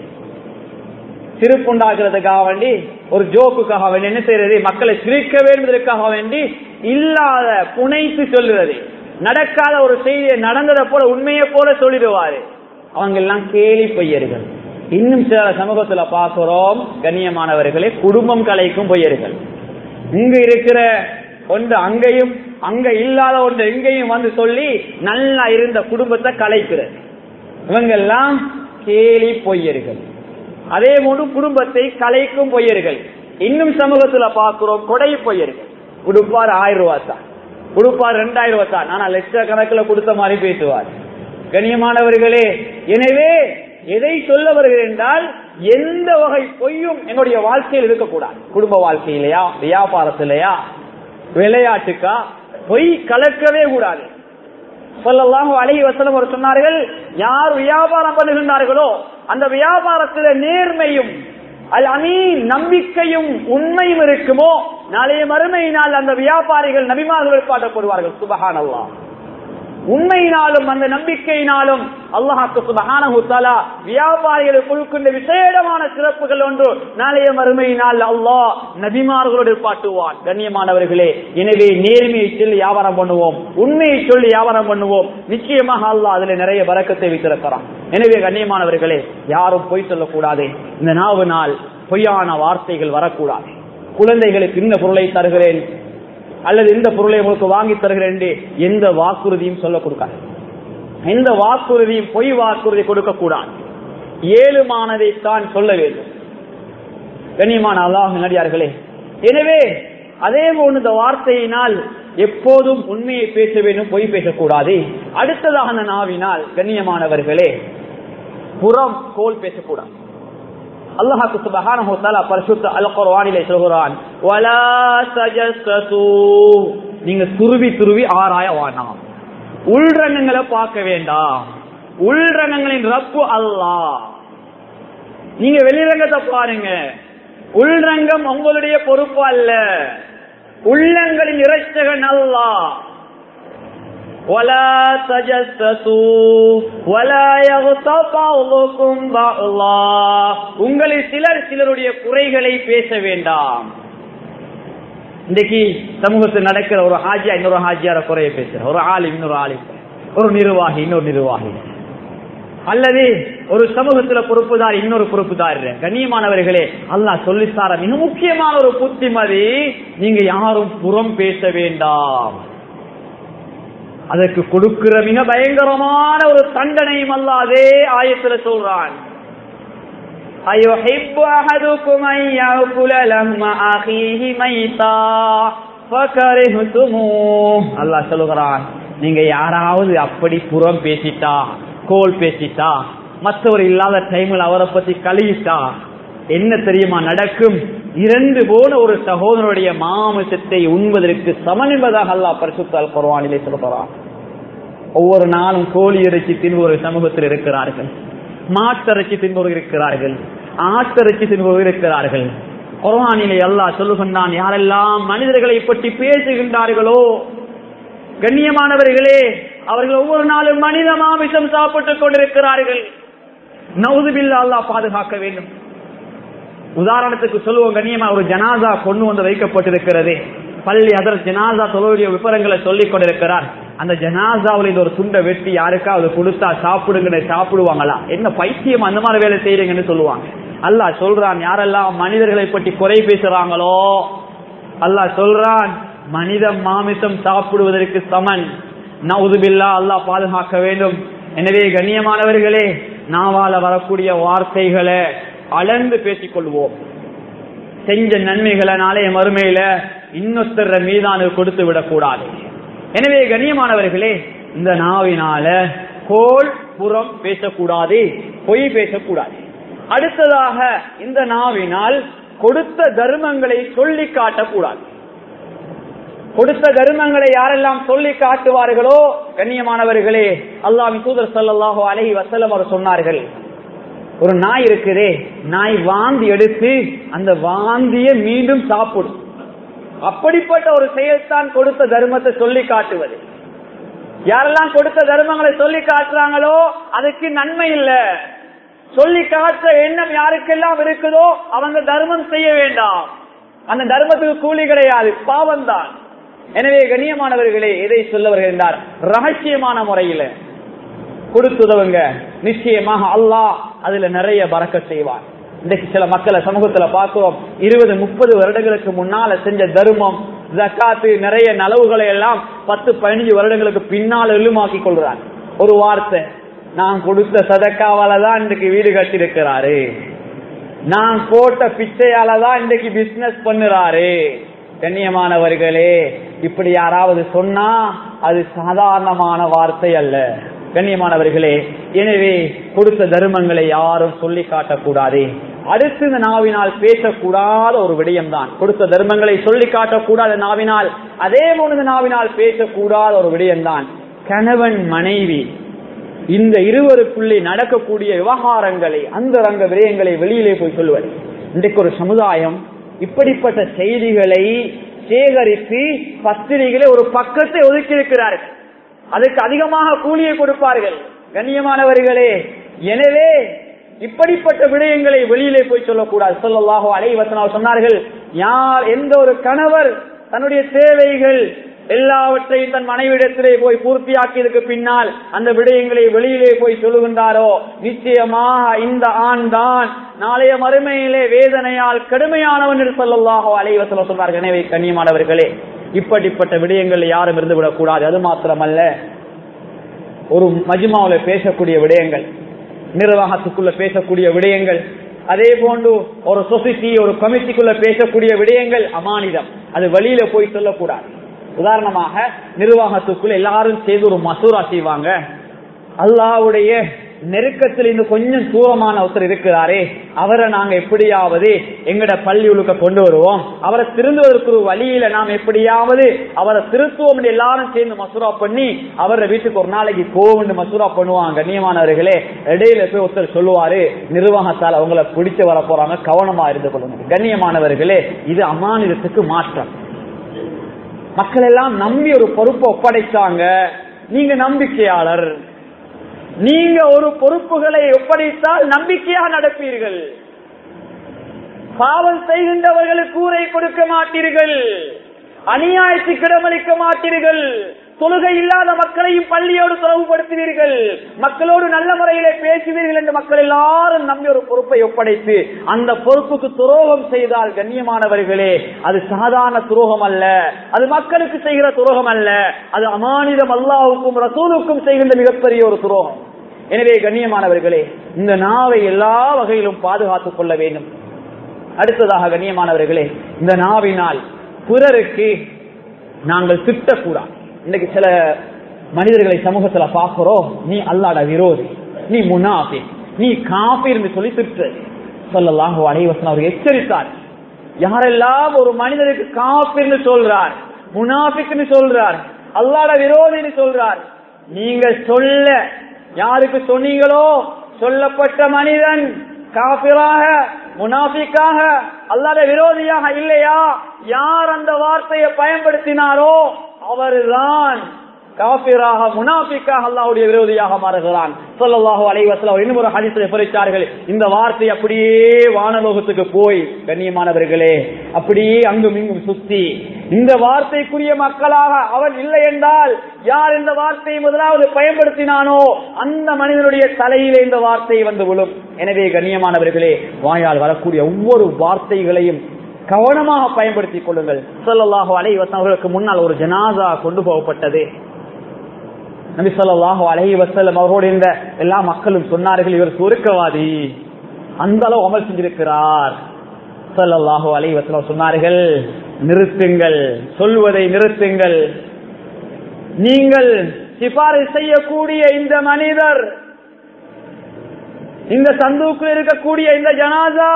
சிரிப்புண்டாக்குறதுக்காக வேண்டி ஒரு ஜோக்குக்காக வேண்டி என்ன செய்யறது மக்களை சிரிக்க வேண்டுவதற்காக வேண்டி இல்லாத புனைத்து சொல்லுறது நடக்காத ஒரு செய்தியை நடந்ததை போல உண்மையை போல சொல்லிடுவாரு அவங்க எல்லாம் கேலி பொய்யர்கள் இன்னும் சில சமூகத்துல பார்க்கிறோம் கண்ணியமானவர்களே குடும்பம் கலைக்கும் பொய்யர்கள் இங்கு இருக்கிற ஒன்று அங்கேயும் அங்க இல்லாத ஒன்று எங்கேயும் வந்து சொல்லி நல்லா இருந்த குடும்பத்தை கலைக்கிறது இவங்க எல்லாம் கேலி பொய்யர்கள் அதே போன்று குடும்பத்தை கலைக்கும் பொய்யர்கள் இன்னும் சமூகத்துல பார்க்கிறோம் கொடை பொய்யர்கள் கொடுப்பார் ஆயிரம் ரூபாய் தான் கொடுப்பார் ரெண்டாயிரம் ரூபாய் தான் ஆனா லட்சக்கணக்கில் கொடுத்த மாதிரி பேசுவார் கண்ணியமானவர்களே எனவே எதை சொல்ல வருகிறேன் என்றால் எந்த வகை பொய்யும் என்னுடைய வாழ்க்கையில் இருக்கக்கூடாது குடும்ப வாழ்க்கையிலையா வியாபாரத்திலையா விளையாட்டுக்கா பொய் கலக்கவே கூடாது சொல்லலாம் அழகி வசனம் ஒரு சொன்னார்கள் யார் வியாபாரம் பண்ணுகின்றார்களோ அந்த வியாபாரத்தில் நேர்மையும் அல் அமீன் நம்பிக்கையும் உண்மையும் இருக்குமோ நாளைய மறுமையினால் அந்த வியாபாரிகள் நபிமார்கள் பாட்டப்படுவார்கள் சுபஹான் அல்லா உண்மையினாலும் அந்த நம்பிக்கையினாலும் அல்லாஹாக்கு சுபஹானஹு தஆலா வியாபாரிகளுக்கு கொடுக்கின்ற விசேடமான சிறப்புகள் ஒன்று நாளைய மறுமையினால் அல்லாஹ் நபிமார்களோடு பாட்டுவான் கண்ணியமானவர்களே எனவே நேர்மையை சொல்லி வியாபாரம் பண்ணுவோம் உண்மையை சொல்லி வியாபாரம் பண்ணுவோம் நிச்சயமாக அல்லாஹ் அதுல நிறைய வரக்கத்தை வைத்திருக்கிறான் எனவே கண்ணியமானவர்களே யாரும் பொய் சொல்லக்கூடாது இந்த நாவு நாள் பொய்யான வார்த்தைகள் வரக்கூடாது குழந்தைகளுக்கு இந்த பொருளை தருகிறேன் அல்லது இந்த பொருளை உங்களுக்கு வாங்கி தருகிறேன் என்று எந்த வாக்குறுதியும் சொல்ல கொடுக்காது எந்த வாக்குறுதியும் பொய் வாக்குறுதி கொடுக்க கூடாது ஏழுமானதை தான் சொல்ல வேண்டும் கண்ணியமான அல்லாஹ் நடிகார்களே எனவே அதே போன்று இந்த வார்த்தையினால் எப்போதும் உண்மையை பேச வேண்டும் பொய் பேசக்கூடாது அடுத்ததாக அந்த நாவினால் கண்ணியமானவர்களே புறம் கோல் பேசக்கூடாது அல்லாஹாக்கு சுபஹானஹு தஆலா பரிசுத்த அல் குர்ஆனிலே சொல்கிறான் வலா தஜஸ்ஸு நீங்க துருவி துருவி ஆராய வேண்டாம் உள்ரங்கங்களை பார்க்க வேண்டாம் உள்ரங்கங்களின் ரப்பு அல்லாஹ் நீங்க வெளிரங்கத்தை பாருங்க உள்ரங்கம் உங்களுடைய பொறுப்பு அல்ல உள்ளங்களின் இறைச்சகன் அல்லாஹ் ولا تجسسوا ولا يغتب بعضكم بعضا உங்களில் சிலர் சிலருடைய குறைகளை பேச வேண்டாம் இன்னைக்கு சமூகத்தில் நடக்கிற ஒரு ஹாஜியா இன்னொரு ஹாஜியார குறைய பேசுற ஒரு ஆளி இன்னொரு ஆளி ஒரு நிர்வாகி இன்னொரு நிர்வாகி அல்லது ஒரு சமூகத்துல பொறுப்புதார் இன்னொரு பொறுப்புதார் கண்ணியமானவர்களே அல்லாஹ் சொல்லித்தார மிக முக்கியமான ஒரு புத்திமதி நீங்க யாரும் புறம் பேச வேண்டாம் அதற்கு கொடுக்கிற மிக பயங்கரமான ஒரு தண்டனையும் அல்ல அதே ஆயத்துல சொல்றான் أيحب أحدكم أن يأكل لحم أخيه ميتا فكرهتموه அல்லாஹ் சொல்லுகிறான் நீங்க யாராவது அப்படி புறம் பேசிட்டா கோல் பேசிட்டா மற்றவர் இல்லாத டைம்ல அவரை பத்தி கழுவிட்டா என்ன தெரியுமா நடக்கும் இறந்து போன ஒரு சகோதரனுடைய மாமிசத்தை உண்பதற்கு சமன் என்பதாக அல்லாஹ் பரிசுத்தால் குர்ஆனிலே சொல்கிறான் ஒவ்வொரு நாளும் கோழி இறைச்சி தின்பவர் சமூகத்தில் இருக்கிறார்கள் மாட்டிறைச்சி தின்பவர் இருக்கிறார்கள் ஆட்டிறைச்சி தின்பவர் இருக்கிறார்கள் குர்ஆனிலே அல்லாஹ் சொல்லுகின்றான் யாரெல்லாம் மனிதர்களை பற்றி பேசுகின்றார்களோ கண்ணியமானவர்களே அவர்கள் ஒவ்வொரு நாளும் மனித மாமிசம் சாப்பிட்டுக் கொண்டிருக்கிறார்கள் நவுதுபில்லா அல்லாஹ் பாதுகாக்க வேண்டும் உதாரணத்துக்கு சொல்லுவோம் கண்ணியமா ஒரு ஜனாதா கொண்டு வந்து வைக்கப்பட்டிருக்கிறது பள்ளி அதர் ஜனாதா தொழுடைய விவரங்களை சொல்லிக் கொண்டிருக்கிறார் அந்த ஜனாசாவில் இது ஒரு துண்டை வெட்டி யாருக்காவது கொடுத்தா சாப்பிடுங்க சாப்பிடுவாங்களா என்ன பைத்தியம் அந்த மாதிரி வேலை செய்யறீங்கன்னு சொல்லுவாங்க அல்லாஹ் சொல்றான் யாரெல்லாம் மனிதர்களை பற்றி குறை பேசுறாங்களோ அல்லாஹ் சொல்றான் மனித மாமிசம் சாப்பிடுவதற்கு சமன் நவுதுபில்லா அல்லாஹ் பாதுகாக்க வேண்டும் எனவே கண்ணியமானவர்களே நாவால வரக்கூடிய வார்த்தைகளை அளந்து பேசிக் கொள்வோம் செஞ்ச நன்மைகளை நாளைய மறுமையில இன்னொருத்தர மீதான கொடுத்து விடக்கூடாது எனவே கண்ணியமானவர்களே இந்த நாவினால கோல் புறம் பேசக்கூடாது பொய் பேசக்கூடாது அடுத்ததாக இந்த நாவினால் கொடுத்த தர்மங்களை சொல்லி காட்டக்கூடாது கொடுத்த தர்மங்களை யாரெல்லாம் சொல்லி காட்டுவார்களோ கண்ணியமானவர்களே அல்லாஹ் தூதர் சல்லாஹோ அலஹி வசலம் அவர் சொன்னார்கள் ஒரு நாய் இருக்குதே நாய் வாந்தி எடுத்து அந்த வாந்திய மீண்டும் சாப்பிடும் அப்படிப்பட்ட ஒரு செயல்தான் கொடுத்த தர்மத்தை சொல்லி காட்டுவது யாரெல்லாம் கொடுத்த தர்மங்களை சொல்லி காட்டுறாங்களோ அதுக்கு நன்மை இல்ல சொல்லி காட்டுற எண்ணம் யாருக்கெல்லாம் இருக்குதோ அவங்க தர்மம் செய்ய வேண்டாம் அந்த தர்மத்துக்கு கூலி கிடையாது பாவம் தான் எனவே கண்ணியமானவர்களே எதை சொல்ல வருகின்றார் ரகசியமான முறையில கொடுத்துதவங்க நிச்சயமாக அல்லாஹ் அதுல நிறைய பறக்க செய்வார் இன்றைக்கு சில மக்களை சமூகத்துல பார்க்கிறோம் இருபது முப்பது வருடங்களுக்கு முன்னால செஞ்ச தர்மம் ஜக்காத்து நிறைய நலவுகளை எல்லாம் பத்து பதினஞ்சு வருடங்களுக்கு பின்னால் எழுமாக்கி கொள்றாங்க ஒரு வார்த்தை நான் கொடுத்த சதக்காவால தான் இன்றைக்கு வீடு கட்டிருக்கிறாரு நான் போட்ட பிச்சையால தான் இன்றைக்கு பிசினஸ் பண்ணுறாரு கண்ணியமானவர்களே இப்படி யாராவது சொன்னா அது சாதாரணமான வார்த்தை அல்ல கண்ணியமானவர்களே எனவே கொடுத்த தர்மங்களை யாரும் சொல்லி காட்டக்கூடாது அடுத்து இந்த நாவினால் பேசக்கூடாத ஒரு விடயம் தான் கொடுத்த தர்மங்களை சொல்லி காட்டக்கூடாத நாவினால் அதே போல நாவினால் பேசக்கூடாத ஒரு விடயம் தான் கணவன் மனைவி இந்த இருவருக்குள்ளே நடக்கக்கூடிய விவகாரங்களை அந்த ரங்க விடயங்களை வெளியிலே போய் சொல்லுவது இன்றைக்கு ஒரு சமுதாயம் இப்படிப்பட்ட செய்திகளை சேகரித்து பத்திரிகைகளை ஒரு பக்கத்தை ஒதுக்கி இருக்கிறார்கள் அதுக்கு அதிகமாக கூலியை கொடுப்பார்கள் கண்ணியமானவர்களே எனவே இப்படிப்பட்ட விடயங்களை வெளியிலே போய் சொல்லக்கூடாது சொல்லலாகோ அலைவசனாக சொன்னார்கள் யார் எந்த ஒரு கணவர் தன்னுடைய தேவைகள் எல்லாவற்றையும் தன் மனைவிடத்திலே போய் பூர்த்தியாக்கியதுக்கு பின்னால் அந்த விடயங்களை வெளியிலே போய் சொல்லுகின்றாரோ நிச்சயமாக இந்த ஆண் தான் நாளைய மறுமையிலே வேதனையால் கடுமையானவன் என்று சொல்லலாகோ அலைவசனம் சொன்னார்கள் எனவே கண்ணியமானவர்களே இப்படிப்பட்ட விடயங்கள் யாரும் இருந்து விடக்கூடாது அது மாத்திரமல்ல ஒரு மஜ்மாவில பேசக்கூடிய விடயங்கள் நிர்வாகத்துக்குள்ள பேசக்கூடிய விடயங்கள் அதே போன்று ஒரு சொசைட்டி ஒரு கமிட்டிக்குள்ள பேசக்கூடிய விடயங்கள் அமானிதம் அது வெளியில போய் சொல்லக்கூடாது உதாரணமாக நிர்வாகத்துக்குள்ள எல்லாரும் சேர்ந்து ஒரு மசூரா செய்வாங்க அல்லாவுடைய நெருக்கத்தில் இன்னும் கொஞ்சம் தூரமான ஒருத்தர் இருக்கிறாரே அவரை நாங்க எப்படியாவது எங்கட பள்ளி உழுக்க கொண்டு வருவோம் அவரை திருந்துவதற்கு ஒரு வழியில நாம் எப்படியாவது அவரை திருத்துவோம் எல்லாரும் சேர்ந்து மசூரா பண்ணி அவரை வீட்டுக்கு ஒரு நாளைக்கு போகும்னு மசூரா பண்ணுவாங்க கண்ணியமானவர்களே இடையில போய் ஒருத்தர் சொல்லுவாரு நிர்வாகத்தால் அவங்கள பிடிச்சு வர போறாங்க கவனமா இருந்து கொள்ளுங்க கண்ணியமானவர்களே இது அமானிதத்துக்கு மாற்றம் மக்கள் எல்லாம் நம்பி ஒரு பொறுப்பை ஒப்படைச்சாங்க நீங்க நம்பிக்கையாளர் நீங்க ஒரு பொறுப்புகளை ஒப்படைத்தால் நம்பிக்கையாக நடப்பீர்கள் பாவம் செய்கின்றவர்களுக்கு கூரை கொடுக்க மாட்டீர்கள் அநியாயத்துக்கு இடமளிக்க மாட்டீர்கள் தொழுகை இல்லாத மக்களையும் பள்ளியோடு தொடர்புபடுத்துவீர்கள் மக்களோடு நல்ல முறையிலே பேசுவீர்கள் என்று மக்கள் எல்லாரும் நம்பி ஒரு பொறுப்பை ஒப்படைத்து அந்த பொறுப்புக்கு துரோகம் செய்தால் கண்ணியமானவர்களே அது சாதாரண துரோகம் அல்ல அது மக்களுக்கு செய்கிற துரோகம் அல்ல அது அமானிதம் அல்லாவுக்கும் ரசூலுக்கும் செய்கின்ற மிகப்பெரிய ஒரு துரோகம் எனவே கண்ணியமானவர்களே இந்த நாவை எல்லா வகையிலும் பாதுகாத்துக் கொள்ள வேண்டும் அடுத்ததாக கண்ணியமானவர்களே இந்த நாவினால் பிறருக்கு நாங்கள் திட்டக்கூடாது இன்னைக்கு சில மனிதர்களை சமூகத்துல பாக்குறோம் நீ அல்லாட விரோதி நீ முனாஃபி நீ காபிர்னு சொல்லி திட்டு சொல்லலாம் அனைவசன் அவர் எச்சரித்தார் யாரெல்லாம் ஒரு மனிதருக்கு காபிர்னு சொல்றார் முனாஃபிக்னு சொல்றார் அல்லாட விரோதின்னு சொல்றார் நீங்க சொல்ல யாருக்கு சொன்னீங்களோ சொல்லப்பட்ட மனிதன் காபிராக முனாஃபிக்காக அல்லாத விரோதியாக இல்லையா யார் அந்த வார்த்தையை பயன்படுத்தினாரோ அவர்தான் காபிராக முனாபிக்காக அல்லாவுடைய விரோதியாக மாறுகிறான் சொல்லல்லாஹு அலைவசல இன்னும் ஒரு ஹதீஸில் பறித்தார்கள் இந்த வார்த்தை அப்படியே வானலோகத்துக்கு போய் கண்ணியமானவர்களே அப்படியே அங்கும் இங்கும் சுத்தி இந்த வார்த்தைக்குரிய மக்களாக அவன் இல்லை என்றால் யார் இந்த வார்த்தையை முதலாவது பயன்படுத்தினானோ அந்த மனிதனுடைய தலையிலே இந்த வார்த்தை வந்து விழும் எனவே கண்ணியமானவர்களே வாயால் வரக்கூடிய ஒவ்வொரு வார்த்தைகளையும் கவனமாக பயன்படுத்திக் கொள்ளுங்கள் சொல்லல்லாஹு அலைவசம் அவர்களுக்கு முன்னால் ஒரு ஜனாதா கொண்டு போகப்பட்டது நபி சொல்லாஹு அலஹி வசல்லம் அவரோடு இருந்த எல்லா மக்களும் சொன்னார்கள் இவர் சுருக்கவாதி அந்த அளவு அமல் செஞ்சிருக்கிறார் சொல்லல்லாஹு அலஹி வசல்லம் சொன்னார்கள் நிறுத்துங்கள் சொல்வதை நிறுத்துங்கள் நீங்கள் சிபாரிசு செய்யக்கூடிய இந்த மனிதர் இந்த சந்தூக்கில் இருக்கக்கூடிய இந்த ஜனாதா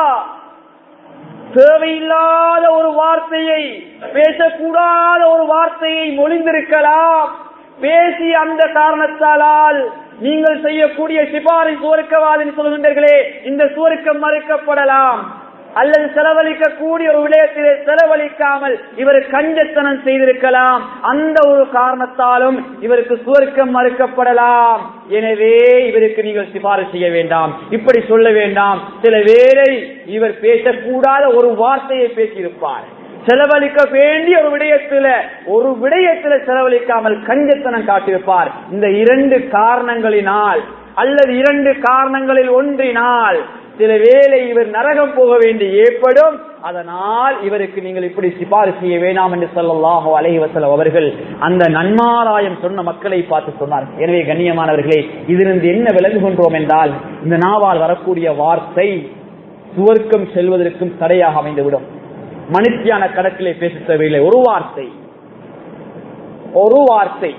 தேவையில்லாத ஒரு வார்த்தையை பேசக்கூடாத ஒரு வார்த்தையை மொழிந்திருக்கலாம் பேசி அந்த காரணத்தால் நீங்கள் செய்யக்கூடிய சிபாரி சுவர்க்கவாதின்னு சொல்கின்றீர்களே இந்த சுவர்க்கம் மறுக்கப்படலாம் அல்லது செலவழிக்கக்கூடிய ஒரு விடயத்திலே செலவழிக்காமல் இவர் கஞ்சத்தனம் செய்திருக்கலாம் அந்த ஒரு காரணத்தாலும் இவருக்கு சுவர்க்கம் மறுக்கப்படலாம் எனவே இவருக்கு நீங்கள் சிபாரிசு செய்ய வேண்டாம் இப்படி சொல்ல வேண்டாம் சில வேரை இவர் பேசக்கூடாத ஒரு வார்த்தையை பேசியிருப்பார் செலவழிக்க வேண்டிய ஒரு விடயத்துல ஒரு விடயத்துல செலவழிக்காமல் கஞ்சத்தனம் காட்டியிருப்பார் இந்த இரண்டு காரணங்களினால் அல்லது இரண்டு காரணங்களில் ஒன்றினால் சில வேளை இவர் நரகம் போக வேண்டி ஏற்படும் அதனால் இவருக்கு நீங்கள் இப்படி சிபாரிசு செய்ய வேண்டாம் என்று சொல்லலாஹோ அலைவசலம் அவர்கள் அந்த நன்மாராயம் சொன்ன மக்களை பார்த்து சொன்னார் எனவே கண்ணியமானவர்களே இதிலிருந்து என்ன விலகுகின்றோம் என்றால் இந்த நாவால் வரக்கூடிய வார்த்தை சுவர்க்கம் செல்வதற்கும் தடையாக அமைந்துவிடும் மனுஷியான கணக்கிலே பேச தேவையில்லை ஒரு வார்த்தை ஒரு வார்த்தை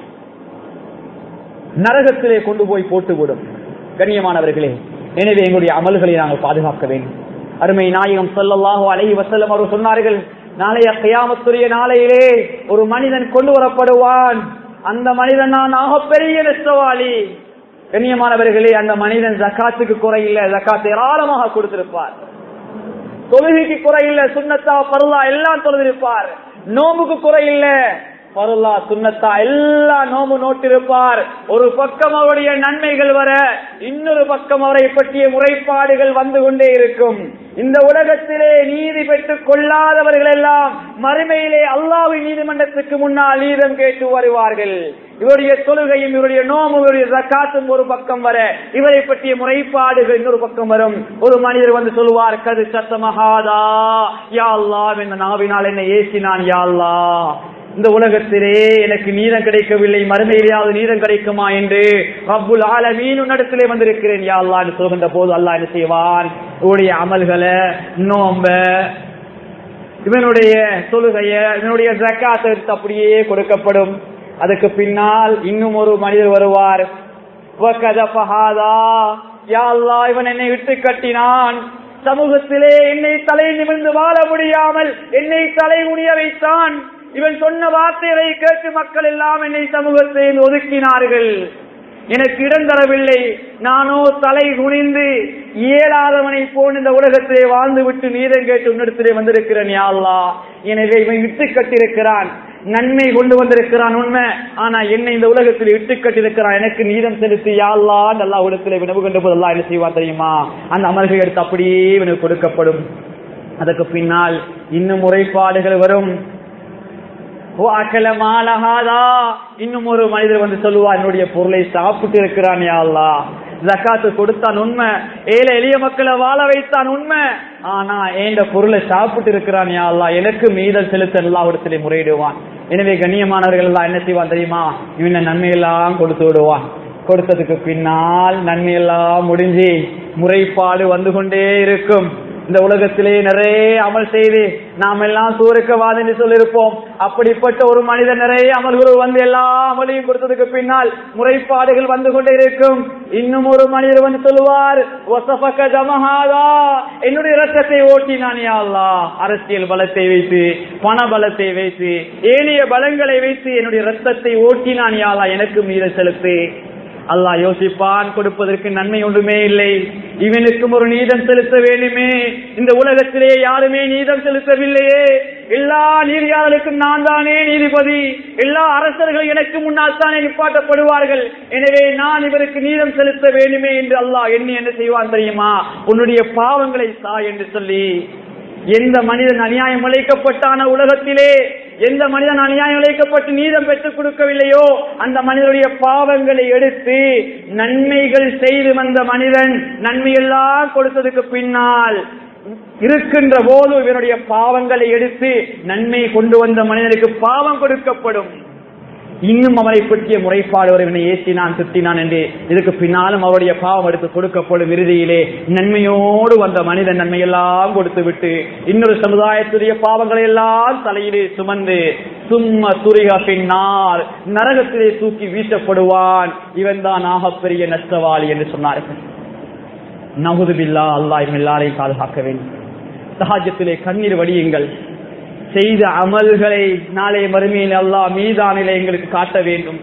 நரகத்திலே கொண்டு போய் போட்டுவிடும் கண்ணியமானவர்களே எனவே எங்களுடைய அமல்களை நாங்கள் பாதுகாக்க வேண்டும் அருமை நாயகம் சொல்லல்லாஹோ அழகி வசல்லம் அவர் சொன்னார்கள் நாளைய கையாமத்துரிய நாளையிலே ஒரு மனிதன் கொண்டு வரப்படுவான் அந்த மனிதன் நான் ஆகப்பெரிய நஷ்டவாளி கண்ணியமானவர்களே அந்த மனிதன் ஜக்காத்துக்கு குறையில்லை ஜக்காத் ஏராளமாக கொடுத்திருப்பார் தொழுகைக்கு குறையில்லை சுண்ணத்தா பருளா எல்லாம் தொழுதிருப்பார் நோம்புக்கு குறையில்லை பருளா சுண்ணத்தா எல்லா நோம்பு நோட்டிருப்பார் ஒரு பக்கம் அவருடைய நன்மைகள் வர இன்னொரு பக்கம் அவரை பற்றிய முறைப்பாடுகள் வந்து கொண்டே இருக்கும் இந்த உலகத்திலே நீதி பெற்றுக் கொள்ளாதவர்கள் எல்லாம் மறுமையிலே அல்லாவின் நீதிமன்றத்துக்கு முன்னால் நீதம் கேட்டு வருவார்கள் இவருடைய தொழுகையும் இவருடைய நோமும் இவருடைய ஜக்காத்தும் ஒரு பக்கம் வர இவரை பற்றிய முறைப்பாடுகள் இன்னொரு பக்கம் வரும் ஒரு மனிதர் வந்து சொல்லுவார் கது சத்தமகாதா யா அல்லா என்ற நாவினால் என்ன ஏசினான் யா அல்லா இந்த உலகத்திலே எனக்கு நீதம் கிடைக்கவில்லை மறுமையிலேயாவது நீதம் கிடைக்குமா என்று அப்புல் ஆலமீன் உன்னிடத்திலே வந்திருக்கிறேன் யா அல்லா என்று சொல்கின்ற போது அல்லாஹ் என்ன செய்வான் இவருடைய அமல்களை நோம்ப இவனுடைய தொழுகைய இவனுடைய ஜக்காத்தை அப்படியே கொடுக்கப்படும் அதுக்கு பின்னால் இன்னும் ஒரு மனிதர் வருவார் இவன் என்னை விட்டு கட்டினான் சமூகத்திலே என்னை தலை நிமிர்ந்து வாழ முடியாமல் என்னை தலை குனிய வைத்தான் இவன் சொன்ன வார்த்தைகளை கேட்டு மக்கள் எல்லாம் என்னை சமூகத்தில் ஒதுக்கினார்கள் எனக்கு இடம் தரவில்லை நானோ தலை குனிந்து இயலாதவனை போன் இந்த உலகத்திலே வாழ்ந்து விட்டு நீதம் கேட்டு உன்னிடத்திலே வந்திருக்கிறேன் யாழ்லா எனவே இவன் விட்டு கட்டிருக்கிறான் நன்மை கொண்டு வந்திருக்கிறான் உண்மை ஆனா என்னை இந்த உலகத்தில் இட்டு கட்டிருக்கிறான் எனக்கு நீதம் செலுத்தி யாழ்லா நல்லா உலகத்தில் வினவு கண்டு போதெல்லாம் என்ன செய்வான் தெரியுமா அந்த அமல்கள் எடுத்து அப்படியே இவனுக்கு கொடுக்கப்படும் அதற்கு பின்னால் இன்னும் முறைப்பாடுகள் வரும் ஓ அகல மாலஹாதா இன்னும் ஒரு மனிதர் வந்து சொல்லுவா என்னுடைய பொருளை சாப்பிட்டு இருக்கிறான் யாழ்லா ஜக்காத்து கொடுத்தான் உண்மை ஏழை எளிய மக்களை வாழ வைத்தான் உண்மை ஆனா ஏண்ட பொருளை சாப்பிட்டு இருக்கிறான் யாழ்லா எனக்கு மீதல் செலுத்த எல்லா இடத்திலே முறையிடுவான் எனவே கண்ணியமானவர்கள் எல்லாம் என்ன செய்வான் தெரியுமா இவனை நன்மையெல்லாம் கொடுத்து விடுவான் கொடுத்ததுக்கு பின்னால் நன்மையெல்லாம் முடிஞ்சு முறைப்பாடு வந்து கொண்டே இருக்கும் இந்த உலகத்திலே நிறைய அமல் செய்து நாம் எல்லாம் சூருக்கவாது என்று சொல்லியிருப்போம் அப்படிப்பட்ட ஒரு மனிதர் நிறைய அமல்கள் வந்து எல்லா அமலையும் கொடுத்ததுக்கு பின்னால் முறைப்பாடுகள் வந்து கொண்டே இருக்கும் இன்னும் ஒரு மனிதர் வந்து சொல்லுவார் "வசஃபக ஜமஹாதா." என்னுடைய ரத்தத்தை ஓட்டினான் யா அல்லாஹ் அரசியல் பலத்தை வைத்து பண பலத்தை வைத்து ஏனைய பலங்களை வைத்து என்னுடைய ரத்தத்தை ஓட்டினான் யா அல்லாஹ் எனக்கு மீத செலுத்து அல்லாஹ் யோசிப்பான் கொடுப்பதற்கு நன்மை ஒன்றுமே இல்லை இவனுக்கும் ஒரு நீதம் செலுத்த வேண்டுமே இந்த உலகத்திலே யாருமே நீதம் செலுத்தவில்லையே எல்லா நீதியாளருக்கும் நான் தானே நீதிபதி எல்லா அரசர்கள் எனக்கு முன்னால் தானே நிப்பாட்டப்படுவார்கள் எனவே நான் இவருக்கு நீதம் செலுத்த வேண்டுமே என்று அல்லாஹ் எண்ணி என்ன செய்வான் தெரியுமா உன்னுடைய பாவங்களை சா என்று சொல்லி எந்த மனிதன் அநியாயம் இழைக்கப்பட்டான உலகத்திலே எந்த மனிதன் அநியாயம் இழைக்கப்பட்டு நீதம் பெற்றுக் கொடுக்கவில்லையோ அந்த மனிதனுடைய பாவங்களை எடுத்து நன்மைகள் செய்து வந்த மனிதன் நன்மையெல்லாம் கொடுத்ததுக்கு பின்னால் இருக்கின்ற போது இவனுடைய பாவங்களை எடுத்து நன்மை கொண்டு வந்த மனிதனுக்கு பாவம் கொடுக்கப்படும் இன்னும் அவரை பற்றிய முறைப்பாடு ஒருவனை ஏற்றினான் திட்டினான் என்று இதுக்கு பின்னாலும் அவருடைய பாவம் எடுத்து கொடுக்கப்படும் இறுதியிலே நன்மையோடு வந்த மனிதன் நன்மையெல்லாம் கொடுத்து விட்டு இன்னொரு சமுதாயத்துடைய பாவங்களை எல்லாம் தலையிலே சுமந்து சும்ம துரிக பின்னால் நரகத்திலே தூக்கி வீசப்படுவான் இவன் தான் ஆகப்பெரிய நஷ்டவாளி என்று சொன்னார்கள் நகுதுபில்லா அல்லாஹ் இவன் எல்லாரையும் பாதுகாக்க வேண்டும் சஹாஜத்திலே கண்ணீர் வடியுங்கள் செய்த அமல்களை நாளை மறுமையில் அல்லாஹ் மீதானிலே எங்களுக்கு காட்ட வேண்டும்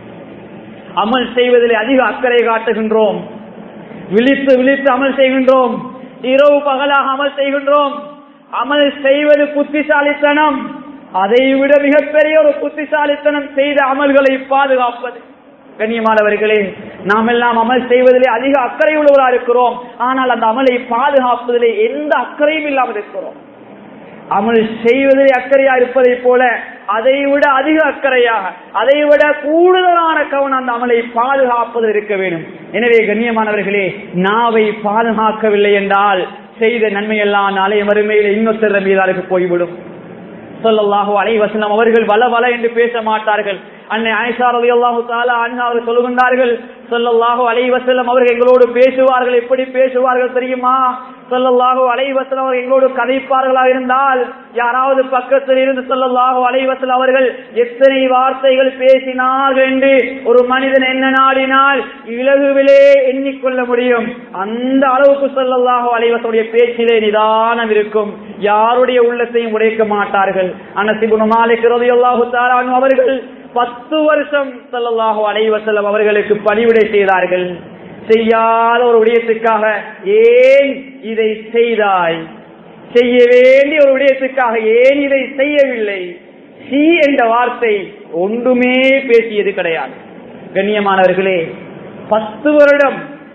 அமல் செய்வதிலே அதிக அக்கறை காட்டுகின்றோம் விழித்து விழித்து அமல் செய்கின்றோம் இரவு பகலாக அமல் செய்கின்றோம் அமல் செய்வது புத்திசாலித்தனம் அதை விட மிகப்பெரிய ஒரு புத்திசாலித்தனம் செய்த அமல்களை பாதுகாப்பது கண்ணியமானவர்களே நாம் எல்லாம் அமல் செய்வதிலே அதிக அக்கறை உள்ளவராக இருக்கிறோம் ஆனால் அந்த அமலை பாதுகாப்பதிலே எந்த அக்கறையும் இல்லாமல் இருக்கிறோம் அமல் செய்வதிலே அக்கறையா இருப்பதை போல அதை விட அதிக அக்கறையாக அதை விட கூடுதலான கவனம் அந்த அமலை பாதுகாப்பதில் இருக்க வேண்டும் எனவே கண்ணியமானவர்களே நாவை பாதுகாக்கவில்லை என்றால் செய்த நன்மையெல்லாம் நாளைய மறுமையில் இன்னொருத்தர் மீதாருக்கு போய்விடும் சொல்லல்லாஹு அலைவசனம் அவர்கள் வள வள என்று பேச மாட்டார்கள் அன்னை ஆயிஷா ரலியல்லாஹு தஆலா அன்ஹா அவர்கள் சொல்லுகின்றார்கள் ஸல்லல்லாஹு அலைஹி வஸல்லம் அவர்கள் எங்களோடு பேசுவார்கள் எப்படி பேசுவார்கள் தெரியுமா ஸல்லல்லாஹு அலைஹி வஸல்லம் அவர்கள் எங்களோடு கதைப்பார்களாக இருந்தால் யாராவது பக்கத்தில் இருந்து ஸல்லல்லாஹு அலைஹி வஸல்லம் அவர்கள் எத்தனை வார்த்தைகள் பேசினார்கள் என்று ஒரு மனிதன் என்ன நாடினால் இலகுவிலே எண்ணிக்கொள்ள முடியும் அந்த அளவுக்கு ஸல்லல்லாஹு அலைஹி வஸல்லம் பேச்சிலே நிதானம் இருக்கும் யாருடைய உள்ளத்தையும் உடைக்க மாட்டார்கள் அனஸ் இப்னு மாலிக் ரலியல்லாஹு தஆலா அன்ஹு அவர்கள் பத்து வருஷம் ஸல்லல்லாஹு அலைஹி வஸல்லம் அவர்களுக்கு பணிவிடை செய்தார்கள் செய்யாத ஒரு விடயத்துக்காக ஏன் இதை செய்தாய் செய்ய வேண்டிய ஒரு விடயத்துக்காக ஏன் இதை செய்யவில்லை சி என்ற வார்த்தை ஒன்றுமே பேசியது கிடையாது கண்ணியமானவர்களே பத்து வருடம்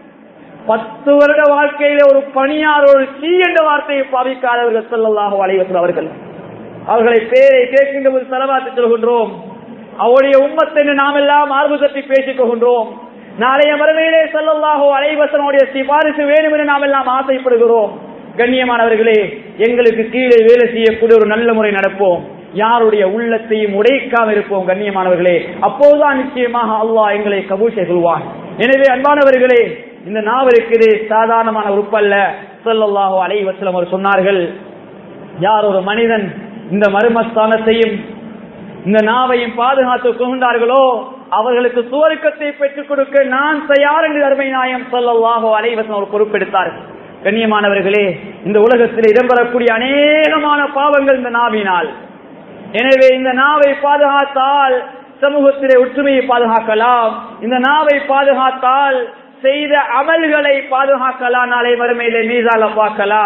பத்து வருட வாழ்க்கையில ஒரு பணியார் ஒரு சி என்ற வார்த்தையை பாவிக்காதவர்கள் ஸல்லல்லாஹு அலைஹி வஸல்லம் அவர்கள் அவர்களை பேரை கேட்கின்ற போது செலவாத்து சொல்கின்றோம் அவருடைய உம்மத்தை நாம் எல்லாம் மார்பு தட்டி பேசிக் கொள்கின்றோம் நாளைய மறுமையிலே ஸல்லல்லாஹு அலைஹி வஸல்லமுடைய சிபாரிசு வேண்டும் என்று நாம் எல்லாம் ஆசைப்படுகிறோம் கண்ணியமானவர்களே எங்களுக்கு கீழே வேலை செய்யக்கூடிய ஒரு நல்ல முறை நடப்போம் யாருடைய உள்ளத்தையும் உடைக்காம இருப்போம் கண்ணியமானவர்களே அப்போதுதான் நிச்சயமாக அல்லாஹ் எங்களை கபூல் செய்வான் எனவே அன்பானவர்களே இந்த நாவலுக்கு சாதாரணமான உறுப்பல்ல ஸல்லல்லாஹு அலைஹி வஸல்லம் அவர் சொன்னார்கள் யார் ஒரு மனிதன் இந்த மர்மஸ்தானத்தையும் இந்த நாவையும் பாதுகாத்து கொண்டார்களோ அவர்களுக்கு சுவர்க்கத்தை பெற்றுக் கொடுக்க நான் தயார் என்று அருமை நாயம் சொல்லவாகோ அலைவசம் ஒரு பொறுப்பெடுத்தார்கள் கண்ணியமானவர்களே இந்த உலகத்தில் இடம்பெறக்கூடிய அநேகமான பாவங்கள் இந்த நாவினால் எனவே இந்த நாவை பாதுகாத்தால் சமூகத்திலே ஒற்றுமையை பாதுகாக்கலாம் இந்த நாவை பாதுகாத்தால் செய்த அமல்களை பாதுகாக்கலாம் நாளை மறுமையிலே மீதால பார்க்கலாம்